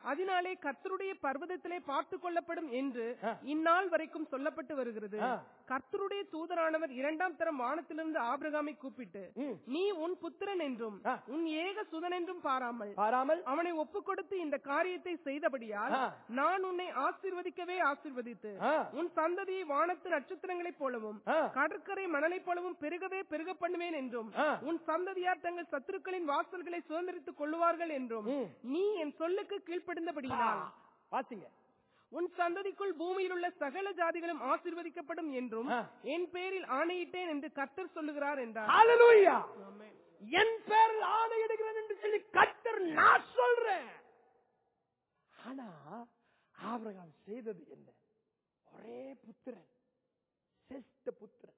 அதனாலே கர்த்தருடைய பர்வதத்திலே பார்த்து கொள்ளப்படும் என்று ஆ. இந்நாள் வரைக்கும் சொல்லப்பட்டு வருகிறது ஆ. கர்த்தருடைய தூதரானவர் இரண்டாம் தரம் வானத்திலிருந்து ஆபிரகாமை கூப்பிட்டு ம். நீ உன் புத்திரன் என்றும் ஆ. உன் ஏக சுதன் என்றும் பாராமல் பாராமல் அவனை ஒப்புக் கொடுத்து இந்த காரியத்தை செய்தபடியால் ஆ. நான் உன்னை ஆசீர்வதிக்கவே ஆசீர்வதித்து ஆ. உன் சந்ததியை வானத்து நட்சத்திரங்களைப் போலவும் ஆ. கடற்கரை மணலைப் போலவும் பெருகவே பெருக பண்ணுவேன் என்றும் ஆ. உன் சந்ததியார் தங்கள் சத்துருக்களின் வாசல்களை சுதந்திரித்துக் கொள்ளுவார்கள் என்றும் ம். நீ என் சொல்லுக்கு கீழ்ப்படிந்தபடியினால் பாத்தீங்க உன் சந்ததிக்குள் பூமியில் உள்ள சகல ஜாதிகளும் ஆசீர்வதிக்கப்படும் என்றும் ஆ. என் பேரில் ஆணையிட்டேன் என்று கர்த்தர் சொல்லுகிறார் என்றார் ஹalleluya ஆமென். என் பேரில் ஆணையிடுகிறேன் என்று சொல்லி கர்த்தர் நான் சொல்றேன் ஆனா ஆபிரகாம் செய்தது என்ன ஒரே புத்திரன் சிஸ்ட புத்திரன்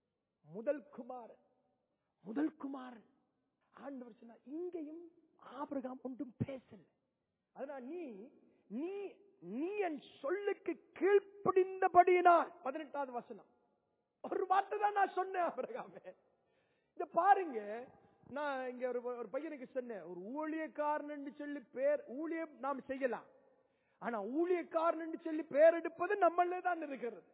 முதல் குமாரன் முதல் குமாரன் ஆண்டவர் சொன்னார் இங்கேயும் ஆபிரகாம் ஒன்றும் பேசல அதனால நீ நீ நீ என் சொல்லுக்கு கீழ்ப்படிந்தபடியினால் பதினெட்டாவது வசனம் ஒரு வார்த்தை தான் நான் சொன்னேன் ஆபிரகாமே இந்த பாருங்க நான் இங்க ஒரு ஒரு பையனுக்கு சொன்னேன் ஒரு ஊழியக்காரன் சொல்லி பேர் ஊழியம் நாம் செய்யலாம் ஆனா ஊழியக்காரன் சொல்லி பேர் எடுப்பது நம்மளே தான் இருக்கிறது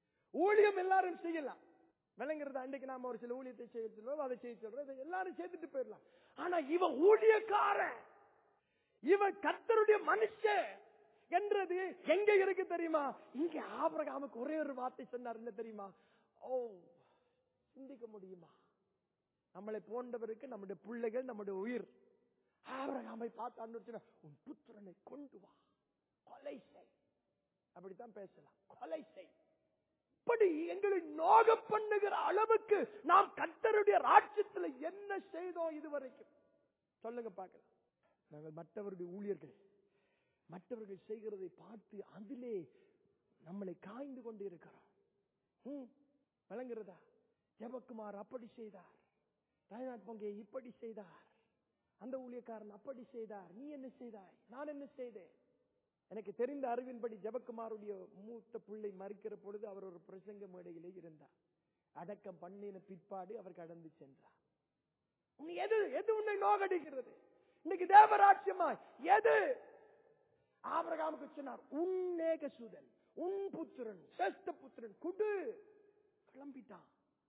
ஊழியம் எல்லாரும் செய்யலாம் விளங்குறது அன்றைக்கு நாம ஒரு சில ஊழியத்தை செய்ய சொல்றோம் அதை செய்ய சொல்றோம் இதை எல்லாரும் செய்துட்டு போயிடலாம் ஆனா இவன் ஊழியக்காரன் இவன் கர்த்தருடைய மனுஷன் என்றது எங்க இருக்கு தெரியுமா இங்க ஆபிரகாமுக்கு ஒரே ஒரு வார்த்தை சொன்னார் என்ன தெரியுமா ஓ சிந்திக்க முடியுமா நம்மளை போன்றவருக்கு நம்முடைய பிள்ளைகள் நம்முடைய உயிர் ஆபிரகாமை பார்த்து ஆண்டவர் சொன்னார், உன் புத்திரனை கொண்டு வா கொலை செய் அப்படித்தான் பேசலாம் கொலை செய் இப்படி எங்களை நோக பண்ணுகிற அளவுக்கு நாம் கர்த்தருடைய ராட்சியத்துல என்ன செய்தோம் இதுவரைக்கும் சொல்லுங்க பார்க்கலாம் நாங்கள் மற்றவருடைய ஊழியர்கள் மற்றவர்கள் செய்கிறதை பார்த்து அதிலே நம்மளை காய்ந்து கொண்டு இருக்கிறோம் ம், விளங்குறதா ஜெபக்குமார் அப்படி செய்தார் ராஜநாத் பொங்கே இப்படி செய்தார் அந்த ஊழியக்காரன் அப்படி செய்தார் நீ என்ன செய்தாய் நான் என்ன செய்தேன் எனக்கு தெரிந்த அறிவின்படி ஜெபக்குமாருடைய மூத்த பிள்ளை மறிக்கிற பொழுது அவர் ஒரு பிரசங்க மேடையிலே இருந்தார் அடக்கம் பண்ணின பிற்பாடு அவர் கடந்து சென்றார் உன்னை எது எது உன்னை நோகடிக்கிறது இன்னைக்கு தேவராட்சியமாய் எது ஆபிரகாமுக்கு சொன்னார் உன் ஏகசூதன் உன் புத்திரன் சிரேஷ்ட புத்திரன் குடு கிளம்பிட்டான்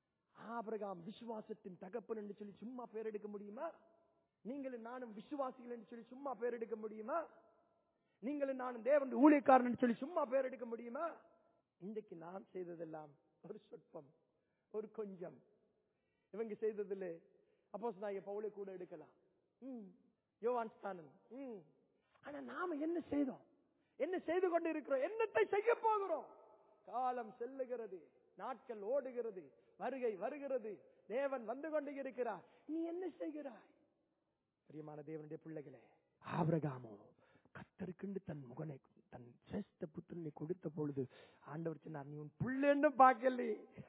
ஆபிரகாம் விசுவாசத்தின் தகப்பன் என்று சொல்லி சும்மா பேர் எடுக்க முடியுமா நீங்களும் நானும் விசுவாசிகள் என்று சொல்லி சும்மா பேர் எடுக்க முடியுமா நீங்களும் நானும் தேவன் ஊழியக்காரன் என்று சொல்லி சும்மா பேர் எடுக்க முடியுமா இன்றைக்கு நாம் செய்ததெல்லாம் ஒரு சொற்பம் ஒரு கொஞ்சம் இவங்க செய்ததுல அப்போஸ் நான் பவுலை கூட எடுக்கலாம் ம். யோவான் ஸ்தானன் ம். ஆனா நாம என்ன செய்தோம் என்ன செய்து கொண்டு இருக்கிறோம் என்னத்தை செய்ய போகிறோம் காலம் செல்லுகிறது நாட்கள் ஓடுகிறது வருகை வருகிறது தேவன் வந்து கொண்டு இருக்கிறார் நீ என்ன செய்கிறாய் பிரியமான தேவனுடைய பிள்ளைகளே ஆபிரகாமோ கத்தருக்குண்டு தன் முகனை தன் சிரேஷ்ட புத்திரனை கொடுத்த பொழுது ஆண்டவர் சொன்னார் நீ உன் புள்ளேன்னு பார்க்கல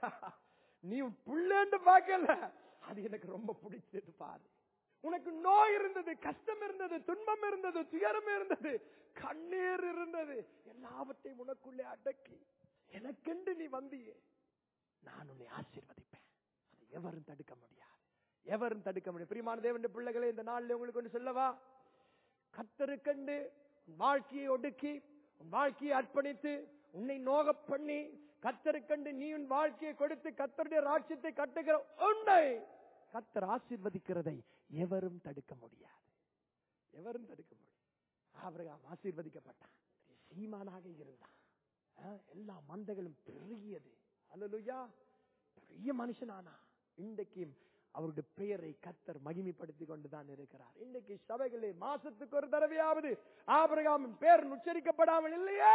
நீ உன் புள்ளேன்னு பார்க்கல அது எனக்கு ரொம்ப பிடிச்சது பாரு உனக்கு நோய் இருந்தது கஷ்டம் இருந்தது துன்பம் இருந்தது துயரம் இருந்தது கண்ணீர் இருந்தது எல்லாவற்றையும் உனக்குள்ளே அடக்கி எனக்கென்று நீ வந்தியே நான் உன்னை ஆசீர்வதிப்பேன் அதை எவரும் தடுக்க முடியாது எவரும் தடுக்க முடியாது பிரியமான தேவனுடைய பிள்ளைகளே இந்த நாளில் உங்களுக்கு ஒன்று சொல்லவா கத்தருக்கண்டு உன் வாழ்க்கையை ஒடுக்கி உன் வாழ்க்கையை அர்ப்பணித்து உன்னை நோக பண்ணி கத்தருக்கண்டு நீ உன் வாழ்க்கையை கொடுத்து கத்தருடைய ராட்சியத்தை கட்டுகிற உன்னை கத்தர் ஆசீர்வதிக்கிறதை எவரும் தடுக்க முடியாது எவரும் தடுக்க முடியாது ஆபிரகாம் ஆசீர்வதிக்கப்பட்டான் சீமானாக இருந்தான் ஆ, எல்லா மந்தைகளும் பெருகியது அல்லலுயா பெரிய மனுஷனானா இன்றைக்கும் அவருடைய பெயரை கத்தர் மகிமைப்படுத்திக் கொண்டுதான் இருக்கிறார் இன்றைக்கு சபைகளே மாசத்துக்கு ஒரு தடவையாவது ஆபிரகாமின் பேர் உச்சரிக்கப்படாமல் இல்லையே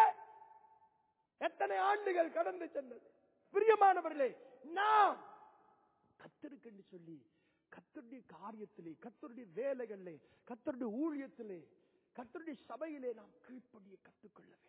எத்தனை ஆண்டுகள் கடந்து சென்றது பிரியமானவர்களே நாம் கத்தருக்கு சொல்லி கத்தருடைய காரியத்திலே கத்தருடைய வேலைகளிலே கத்தருடைய ஊழியத்திலே கத்தருடைய சபையிலே நாம் கீழ்ப்படிய கற்றுக்கொள்ள வேண்டும்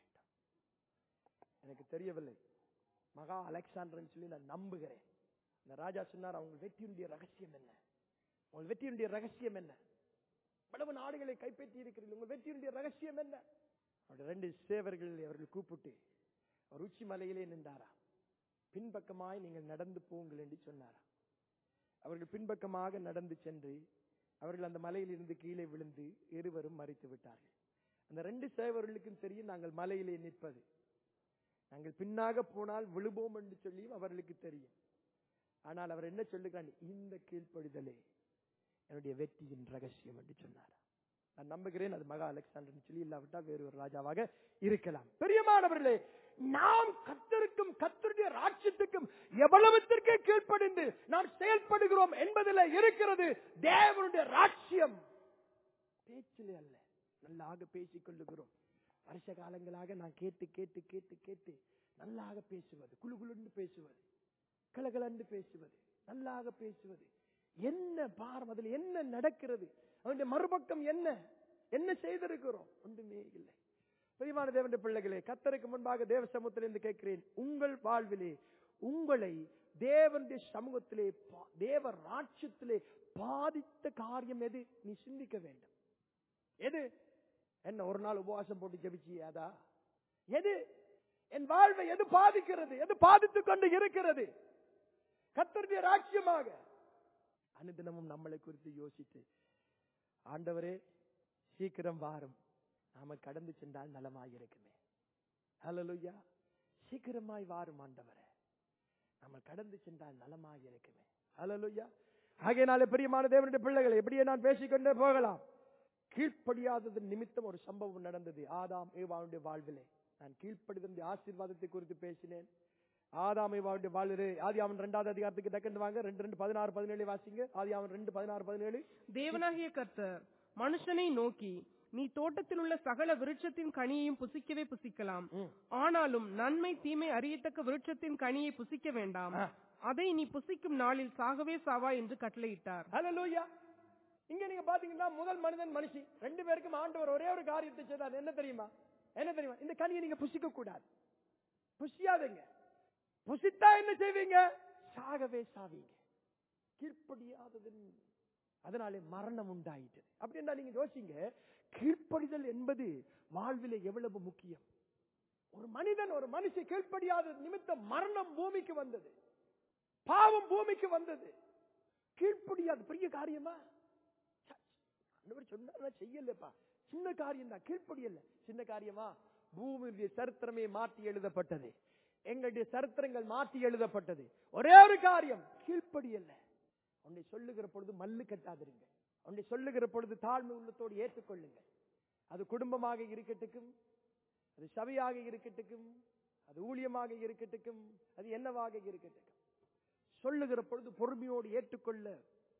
எனக்கு தெரியவில்லை மகா அலெக்சாண்டர்னு சொல்லி நான் நம்புகிறேன் இந்த ராஜா சொன்னார் அவங்க வெற்றியுடைய ரகசியம் என்ன உங்கள் வெற்றியுடைய ரகசியம் என்ன பலவு நாடுகளை கைப்பற்றி இருக்கிறீர்கள் உங்கள் வெற்றியுடைய ரகசியம் என்ன அவருடைய ரெண்டு சேவர்கள் அவர்கள் கூப்பிட்டு அவர் உச்சி மலையிலே நின்றாரா பின்பக்கமாய் நீங்கள் நடந்து போங்கள் என்று சொன்னாரா அவர்கள் பின்பக்கமாக நடந்து சென்று அவர்கள் அந்த மலையிலிருந்து கீழே விழுந்து இருவரும் மறித்து விட்டார்கள் அந்த ரெண்டு சேவர்களுக்கும் தெரியும் நாங்கள் மலையிலே நிற்பது நாங்கள் பின்னாக போனால் விழுவோம் என்று சொல்லியும் அவர்களுக்கு தெரியும் ஆனால் அவர் என்ன சொல்லுகிறார் இந்த கீழ்ப்படிதலே என்னுடைய வெற்றியின் ரகசியம் என்று சொன்னார் நான் நம்புகிறேன் அது மகா அலெக்சாண்டர் சொல்லி இல்லாவிட்டால் வேறு ஒரு ராஜாவாக இருக்கலாம் பெரியமானவர்களே நாம் கத்தருக்கும் கத்தருடைய ராட்சியத்துக்கும் எவ்வளவுத்திற்கு கீழ்ப்படிந்து நாம் செயல்படுகிறோம் என்பதில் இருக்கிறது தேவனுடைய ராட்சியம் பேச்சிலே அல்ல நல்லாக பேசிக் கொள்ளுகிறோம் வருஷ காலங்களாக நான் கேட்டு கேட்டு கேட்டு கேட்டு நல்லாக பேசுவது குழு குழுன்னு பேசுவது கலகலன்னு பேசுவது நல்லாக பேசுவது என்ன பாரம் அதில் என்ன நடக்கிறது அவனுடைய மறுபக்கம் என்ன என்ன செய்திருக்கிறோம் ஒன்றுமே இல்லை பிரியமான தேவனுடைய பிள்ளைகளே கத்தருக்கு முன்பாக தேவ சமூகத்திலிருந்து கேட்கிறேன் உங்கள் வாழ்விலே உங்களை தேவனுடைய சமூகத்திலே பா- தேவ ராட்சியத்திலே பாதித்த காரியம் எது நீ சிந்திக்க வேண்டும் எது என்ன ஒரு நாள் உபவாசம் போட்டு ஜெபிச்சியாதா எது என் வாழ்வை எது பாதிக்கிறது எது பாதித்துக் கொண்டு இருக்கிறது கத்தருடைய ராட்சியமாக அனுதினமும் நம்மளை குறித்து யோசித்து ஆண்டவரே சீக்கிரம் வாரும் நாம கடந்து சென்றால் நலமாயிருக்குமே ஹalleluya சீக்கிரமாய் வாரும் ஆண்டவரே நாம கடந்து சென்றால் நலமாயிருக்குமே ஹalleluya ஆகையினாலே பிரியமான தேவனுடைய பிள்ளைகளை எப்படியே நான் பேசிக்கொண்டே போகலாம் கீழ்ப்படியாதது நிமித்தம் ஒரு சம்பவம் நடந்தது ஆதாம் ஏவாவுடைய வாழ்விலே நான் கீழ்ப்படிதனுடைய ஆசீர்வாதத்தை குறித்து பேசினேன் ஆதாம் ஏவாவுடைய வாழ்விலே ஆதியாமன் இரண்டாவது அதிகாரத்துக்கு டக்குன்னு வாங்க ரெண்டு ரெண்டு பதினாறு பதினேழு வாசிங்க ஆதியாமன் ரெண்டு பதினாறு பதினேழு தேவனாகிய கர்த்தர் மனுஷனை நோக்கி நீ தோட்டத்தில் உள்ள சகல விருட்சத்தின் கனியையும் புசிக்கவே புசிக்கலாம் ம். ஆனாலும் நன்மை தீமை அறியத்தக்க விருட்சத்தின் கனியை புசிக்க வேண்டாம் ஆ. அதை நீ புசிக்கும் நாளில் சாகவே சாவா என்று கட்டளையிட்டார் ஹalleluya இங்க நீங்க பாத்தீங்கன்னா முதல் மனிதன் மனுஷி ரெண்டு பேருக்கும் ஆண்டவர் ஒரே ஒரு காரியத்தை செய்தார் என்ன தெரியுமா என்ன தெரியுமா இந்த கனியை நீங்க புசிக்க கூடாது புசியாதீங்க புசித்தா என்ன செய்வீங்க சாகவே சாவீங்க கீழ்ப்படியாதது அதனாலே மரணம் உண்டாயிட்டது அப்படின்னா நீங்க யோசிங்க கீழ்ப்படிதல் என்பது வாழ்விலே எவ்வளவு முக்கியம் ஒரு மனிதன் ஒரு மனுஷி கீழ்ப்படியாத நிமித்தம் மரணம் பூமிக்கு வந்தது பாவம் பூமிக்கு வந்தது கீழ்ப்படியாது பெரிய காரியமா ச- ஆண்டவர் சொன்னா செய்யலப்பா சின்ன காரியம் தான் கீழ்ப்படியல சின்ன காரியமா பூமியுடைய சரித்திரமே மாற்றி எழுதப்பட்டது எங்களுடைய சரித்திரங்கள் மாற்றி எழுதப்பட்டது ஒரே ஒரு காரியம் கீழ்ப்படியல்ல உன்னை சொல்லுகிற பொழுது மல்லு கட்டாதிருங்க உன்னை சொல்லுகிற பொழுது தாழ்மை உள்ளத்தோடு ஏற்றுக்கொள்ளுங்க அது குடும்பமாக இருக்கட்டுக்கும் அது சபையாக இருக்கட்டுக்கும் அது ஊழியமாக இருக்கட்டுக்கும் அது என்னவாக இருக்கட்டுக்கும் சொல்லுகிற பொழுது பொறுமையோடு ஏற்றுக்கொள்ள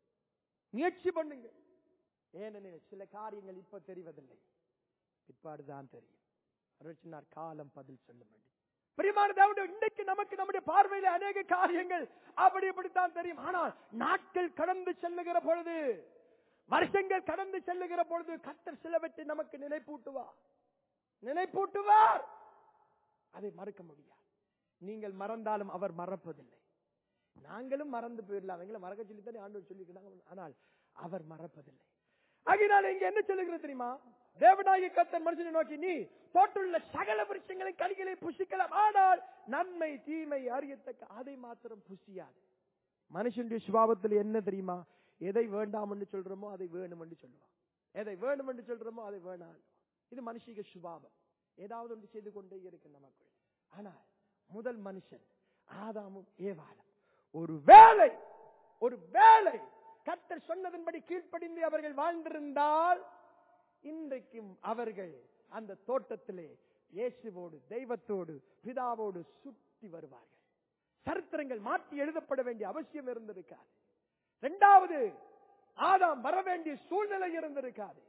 முயற்சி பண்ணுங்க ஏனெனில் சில காரியங்கள் இப்ப தெரிவதில்லை பிற்பாடுதான் தெரியும் அவர் சொன்னார் காலம் பதில் சொல்லும் என்று பிரியமான தேவனுடைய இன்றைக்கு நமக்கு நம்முடைய பார்வையில அநேக காரியங்கள் அப்படி இப்படித்தான் தெரியும் ஆனால் நாட்கள் கடந்து செல்லுகிற பொழுது வருஷங்கள் கடந்து செல்லுகிற பொழுது கத்தர் சிலவற்றை நமக்கு நினைப்பூட்டுவார் நினைப்பூட்டுவார் அதை மறக்க முடியாது நீங்கள் மறந்தாலும் அவர் மறப்பதில்லை நாங்களும் மறந்து போயிடலாம் எங்களை மறக்க சொல்லித்தானே ஆண்டவர் சொல்லிக்கிறாங்க ஆனால் அவர் மறப்பதில்லை ஆகினால இங்க என்ன சொல்லுகிறது தெரியுமா தேவனாகிய கத்தன் மனுஷனை நோக்கி நீ தோட்டுள்ள சகல விருட்சங்களை கனிகளை புசிக்கலாம் ஆனால் நன்மை தீமை அறியத்தக்க அதை மாத்திரம் புசியாது மனுஷனுடைய சுபாவத்தில் என்ன தெரியுமா எதை வேண்டாம் என்று சொல்றோமோ அதை வேணும் என்று சொல்லுவான் எதை வேணும் என்று சொல்றோமோ அதை வேணாம் இது மனுஷிக சுபாவம் ஏதாவது ஒன்று செய்து கொண்டே இருக்கு நமக்குள் ஆனால் முதல் மனுஷன் ஆதாமும் ஏவாளும் ஒரு வேலை ஒரு வேலை கர்த்தர் சொன்னதன்படி கீழ்ப்படிந்து அவர்கள் வாழ்ந்திருந்தால் இன்றைக்கும் அவர்கள் அந்த தோட்டத்திலே இயேசுவோடு தெய்வத்தோடு பிதாவோடு சுற்றி வருவார்கள் சரித்திரங்கள் மாற்றி எழுதப்பட வேண்டிய அவசியம் இருந்திருக்காது இரண்டாவது ஆதாம் வர வேண்டிய சூழ்நிலை இருந்திருக்காது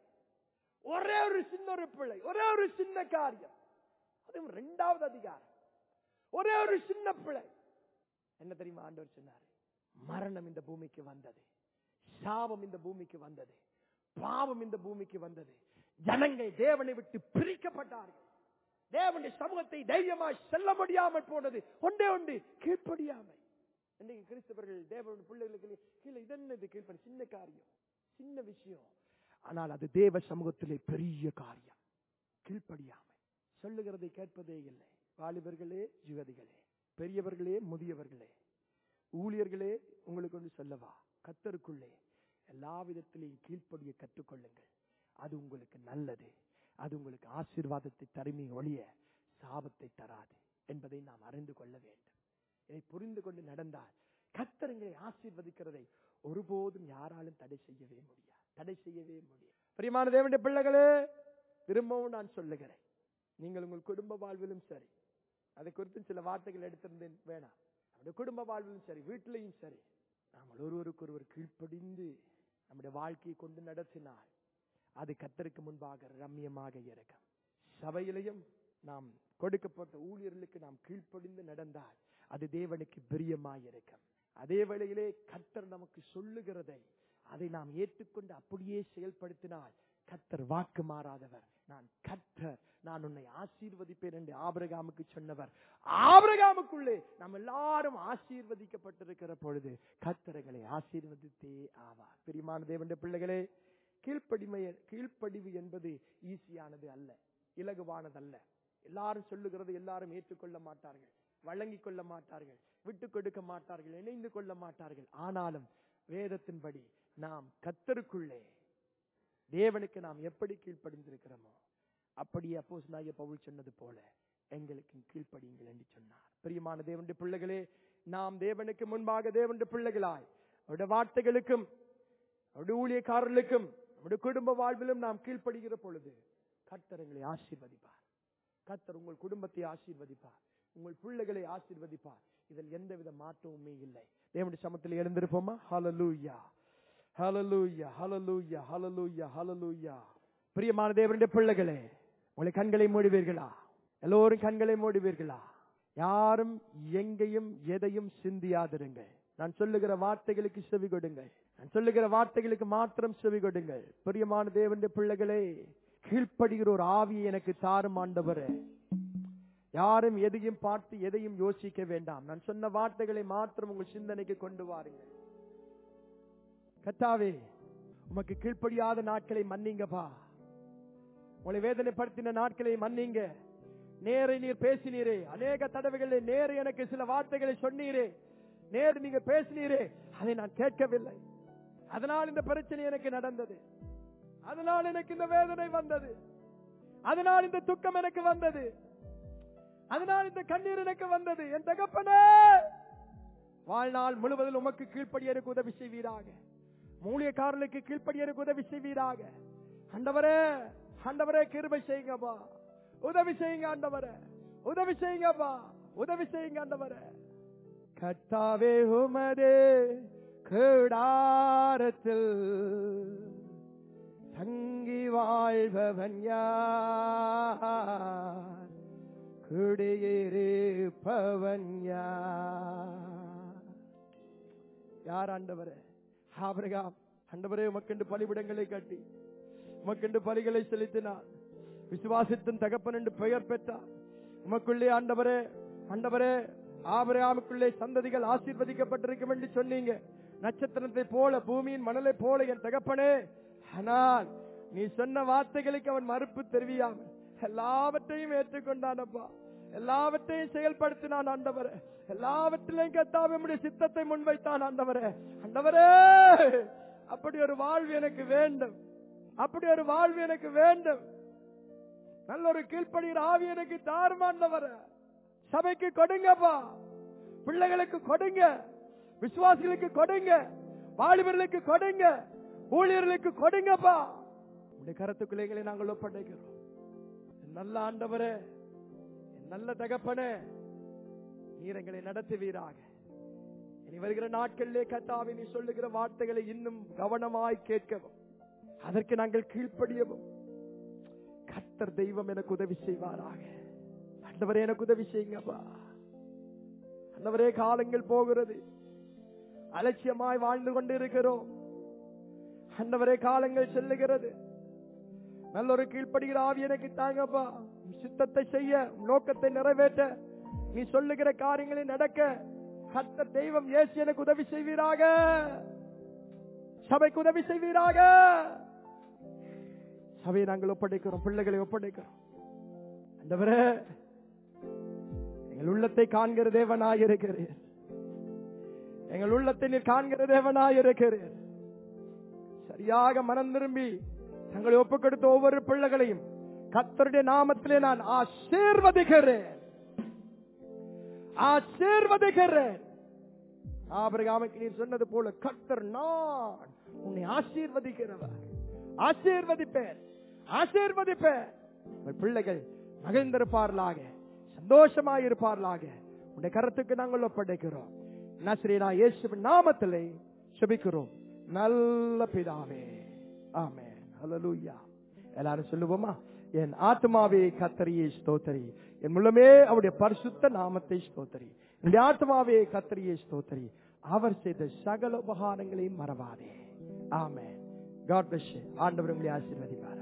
ஒரே ஒரு சின்ன ஒரு பிள்ளை ஒரே ஒரு சின்ன காரியம் அதுவும் இரண்டாவது அதிகாரம் ஒரே ஒரு சின்ன பிள்ளை என்ன தெரியுமா ஆண்டவர் சொன்னார் மரணம் இந்த பூமிக்கு வந்தது சாபம் இந்த பூமிக்கு வந்தது பாவம் இந்த பூமிக்கு வந்தது ஜனங்கள் தேவனை விட்டு பிரிக்கப்பட்டார்கள் தேவனுடைய சமூகத்தை தைரியமாய் செல்ல முடியாமல் போனது ஒன்றே ஒன்று கீழ்ப்படியாமை இன்னைக்கு கிறிஸ்தவர்கள் தேவனுடைய பிள்ளைகளுக்கு கீழே இதென்னது கீழ்ப்படி சின்ன காரியம் சின்ன விஷயம் ஆனால் அது தேவ சமூகத்திலே பெரிய காரியம் கீழ்ப்படியாமை சொல்லுகிறதை கேட்பதே இல்லை வாலிபர்களே யுவதிகளே பெரியவர்களே முதியவர்களே ஊழியர்களே உங்களுக்கு ஒன்று சொல்லவா கத்தருக்குள்ளே எல்லா விதத்திலையும் கீழ்ப்படிய கற்றுக்கொள்ளுங்கள் அது உங்களுக்கு நல்லது அது உங்களுக்கு ஆசீர்வாதத்தை தருமி ஒழிய சாபத்தை தராது என்பதை நாம் அறிந்து கொள்ள வேண்டும் இதை புரிந்து கொண்டு நடந்தால் கத்தரங்களை ஆசீர்வதிக்கிறதை ஒருபோதும் யாராலும் தடை செய்யவே முடியாது தடை செய்யவே முடியாது பிரியமான தேவனுடைய பிள்ளைகளே திரும்பவும் நான் சொல்லுகிறேன் நீங்கள் உங்கள் குடும்ப வாழ்விலும் சரி அதை குறித்து சில வார்த்தைகள் எடுத்திருந்தேன் வேணாம் நம்முடைய குடும்ப வாழ்விலும் சரி வீட்டிலையும் சரி நாங்கள் ஒருவருக்கு ஒருவர் கீழ்ப்படிந்து நம்முடைய வாழ்க்கையை கொண்டு நடத்தினால் அது கத்தருக்கு முன்பாக ரம்யமாக இருக்கும் சபையிலையும் நாம் கொடுக்கப்பட்ட ஊழியர்களுக்கு நாம் கீழ்ப்படிந்து நடந்தால் அது தேவனுக்கு பிரியமாய் இருக்கும் அதே வேளையிலே கத்தர் நமக்கு சொல்லுகிறதை அதை நாம் ஏற்றுக்கொண்டு அப்படியே செயல்படுத்தினால் கத்தர் வாக்கு மாறாதவர் நான் கத்தர் நான் உன்னை ஆசீர்வதிப்பேன் என்று ஆபிரகாமுக்கு சொன்னவர் ஆபிரகாமுக்குள்ளே நாம் எல்லாரும் ஆசீர்வதிக்கப்பட்டிருக்கிற பொழுது கத்தர்களை ஆசீர்வதித்தே ஆவார் பிரியமான தேவனுடைய பிள்ளைகளே கீழ்ப்படிமை கீழ்ப்படிவு என்பது ஈஸியானது அல்ல இலகுவானதல்ல எல்லாரும் சொல்லுகிறது எல்லாரும் ஏற்றுக்கொள்ள மாட்டார்கள் வழங்கிக் கொள்ள மாட்டார்கள் விட்டுக் கொடுக்க மாட்டார்கள் இணைந்து கொள்ள மாட்டார்கள் ஆனாலும் வேதத்தின்படி நாம் கத்தருக்குள்ளே தேவனுக்கு நாம் எப்படி கீழ்ப்படிந்திருக்கிறோமோ அப்படியே அப்போஸ் நாய பவுல் சொன்னது போல எங்களுக்கு கீழ்ப்படியுங்கள் என்று சொன்னார் பிரியமான தேவனுடைய பிள்ளைகளே நாம் தேவனுக்கு முன்பாக தேவனுடைய பிள்ளைகளாய் அவருடைய வார்த்தைகளுக்கும் அவருடைய ஊழியக்காரர்களுக்கும் அவருடைய குடும்ப வாழ்விலும் நாம் கீழ்ப்படுகிற பொழுது கர்த்தர் எங்களை ஆசீர்வதிப்பார் கர்த்தர் உங்கள் குடும்பத்தை ஆசீர்வதிப்பார் உங்கள் பிள்ளைகளை ஆசீர்வதிப்பார் இதில் எந்தவித மாற்றமுமே இல்லை தேவனுடைய சமத்தில் எழுந்திருப்போமா ஹalleluya ஹalleluya ஹalleluya ஹalleluya ஹalleluya பிரியமான தேவனுடைய பிள்ளைகளே உங்களை கண்களை மூடுவீர்களா எல்லோரும் கண்களை மூடுவீர்களா யாரும் எங்கேயும் எதையும் சிந்தியாதிருங்கள் நான் சொல்லுகிற வார்த்தைகளுக்கு செவி கொடுங்கள் நான் சொல்லுகிற வார்த்தைகளுக்கு மாத்திரம் செவி கொடுங்கள் பிரியமான தேவனுடைய பிள்ளைகளே கீழ்ப்படுகிற ஒரு ஆவியை எனக்கு தாரும் ஆண்டவரே யாரும் எதையும் பார்த்து எதையும் யோசிக்க வேண்டாம் நான் சொன்ன வார்த்தைகளை மாத்திரம் உங்கள் சிந்தனைக்கு கொண்டு வாருங்கள் கத்தாவே உமக்கு கீழ்ப்படியாத நாட்களை மன்னிங்கப்பா உங்களை வேதனைப்படுத்தின நாட்களை மன்னிங்க நேரை நீர் பேசினீரே அநேக தடவைகளில் நேரு எனக்கு சில வார்த்தைகளை சொன்னீரே நேரு நீங்க பேசினீரே அதை நான் கேட்கவில்லை அதனால் இந்த பிரச்சனை எனக்கு நடந்தது அதனால் எனக்கு இந்த வேதனை வந்தது அதனால் இந்த துக்கம் எனக்கு வந்தது அதனால் இந்த கண்ணீர் எனக்கு வந்தது என் தகப்பனே வாழ்நாள் முழுவதும் உமக்கு கீழ்ப்படி எனக்கு உதவி செய்வீராக மூலியக்காரர்களுக்கு கீழ்ப்படி எனக்கு உதவி செய்வீராக ஆண்டவரே ஆண்டவரே கிருபை செய்யுங்கப்பா உதவி செய்யுங்க ஆண்டவரே உதவி செய்யுங்கப்பா உதவி செய்யுங்க ஆண்டவரே கர்த்தாவே உமதே கேடாரத்தில் தங்கி வாழ்பவன் யார் குடியிருப்பவன் யார் யார் ஆண்டவரே ஆபிரகாம் ஆண்டவரே உமக்கென்று பலிபிடங்களை கட்டி உமக்கென்று பலிகளை செலுத்தினார் விசுவாசத்தின் தகப்பன் என்று பெயர் பெற்றார் உமக்குள்ளே ஆண்டவரே ஆண்டவரே ஆபிரகாமுக்குள்ளே சந்ததிகள் ஆசீர்வதிக்கப்பட்டிருக்கும் என்று சொன்னீங்க நட்சத்திரத்தை போல பூமியின் மணலை போல என் தகப்பனே ஆனால் நீ சொன்ன வார்த்தைகளுக்கு அவன் மறுப்பு தெரிவியாமல் எல்லாவற்றையும் ஏற்றுக்கொண்டானப்பா எல்லாவற்றையும் செயல்படுத்தினான் ஆண்டவரே எல்லாவற்றிலையும் கத்தாவே நம்முடைய சித்தத்தை முன்வைத்தான் ஆண்டவரே ஆண்டவரே அப்படி ஒரு வாழ்வு எனக்கு வேண்டும் அப்படி ஒரு வாழ்வு எனக்கு வேண்டும் நல்ல ஒரு கீழ்ப்படுகிற ஆவி எனக்கு தாருமாண்டவர சபைக்கு கொடுங்கப்பா பிள்ளைகளுக்கு கொடுங்க விசுவாசிகளுக்கு கொடுங்க வாலிபர்களுக்கு கொடுங்க ஊழியர்களுக்கு கொடுங்கப்பா உடைய கருத்துக்குள்ளே எங்களை நாங்கள் ஒப்படைக்கிறோம் என் நல்ல ஆண்டவரே என் நல்ல தகப்பனே நீர் எங்களை நடத்துவீராக இனி வருகிற நாட்களிலே கத்தாவை நீ சொல்லுகிற வார்த்தைகளை இன்னும் கவனமாய் கேட்கவும் அதற்கு நாங்கள் கீழ்ப்படியவும் கர்த்தர் தெய்வம் எனக்கு உதவி செய்வாராக ஆண்டவரே எனக்கு உதவி செய்யுங்கப்பா ஆண்டவரே காலங்கள் போகிறது அலட்சியமாய் வாழ்ந்து கொண்டு இருக்கிறோம் ஆண்டவரே காலங்கள் செல்லுகிறது நல்ல ஒரு கீழ்ப்படுகிற ஆவி எனக்கு தாங்கப்பா உம் சித்தத்தை செய்ய உம் நோக்கத்தை நிறைவேற்ற நீ சொல்லுகிற காரியங்களை நடக்க கர்த்தர் தெய்வம் இயேசு எனக்கு உதவி செய்வீராக சபைக்கு உதவி செய்வீராக சபையை நாங்கள் ஒப்படைக்கிறோம் பிள்ளைகளை ஒப்படைக்கிறோம் ஆண்டவரே எங்கள் உள்ளத்தை காண்கிற தேவனாயிருக்கிறீர் எங்கள் உள்ளத்தை நீர் காண்கிற தேவனாயிருக்கிறீர் சரியாக மனம் திரும்பி தங்களை ஒப்புக் கொடுத்த ஒவ்வொரு பிள்ளைகளையும் கத்தருடைய நாமத்திலே நான் ஆசீர்வதிக்கிறேன் ஆசீர்வதிக்கிறேன் ஆபிரகாமுக்கு நீர் சொன்னது போல கர்த்தர் நான் உன்னை ஆசீர்வதிக்கிறவர் ஆசீர்வதிப்பேன் ஆசீர்வதிப்பேன் உங்கள் பிள்ளைகள் மகிழ்ந்திருப்பார்களாக சந்தோஷமாய் இருப்பார்களாக உடைய கரத்துக்கு நாங்கள் ஒப்படைக்கிறோம் நஸ்ரீனா இயேசுவின் நாமத்திலே செபிக்கிறோம் நல்ல பிதாவே ஆமென் ஹalleluya எல்லாரும் சொல்லுவோமா என் ஆத்மாவே கத்தரியே ஸ்தோத்தரி என் முள்ளமே அவருடைய பரிசுத்த நாமத்தை ஸ்தோத்தரி என்னுடைய ஆத்மாவே கத்தரியே ஸ்தோத்தரி அவர் செய்த சகல உபகாரங்களையும் மறவாதே ஆமென் காட் பிளஸ் ஆண்டவர் உங்களை ஆசீர்வதிப்பார்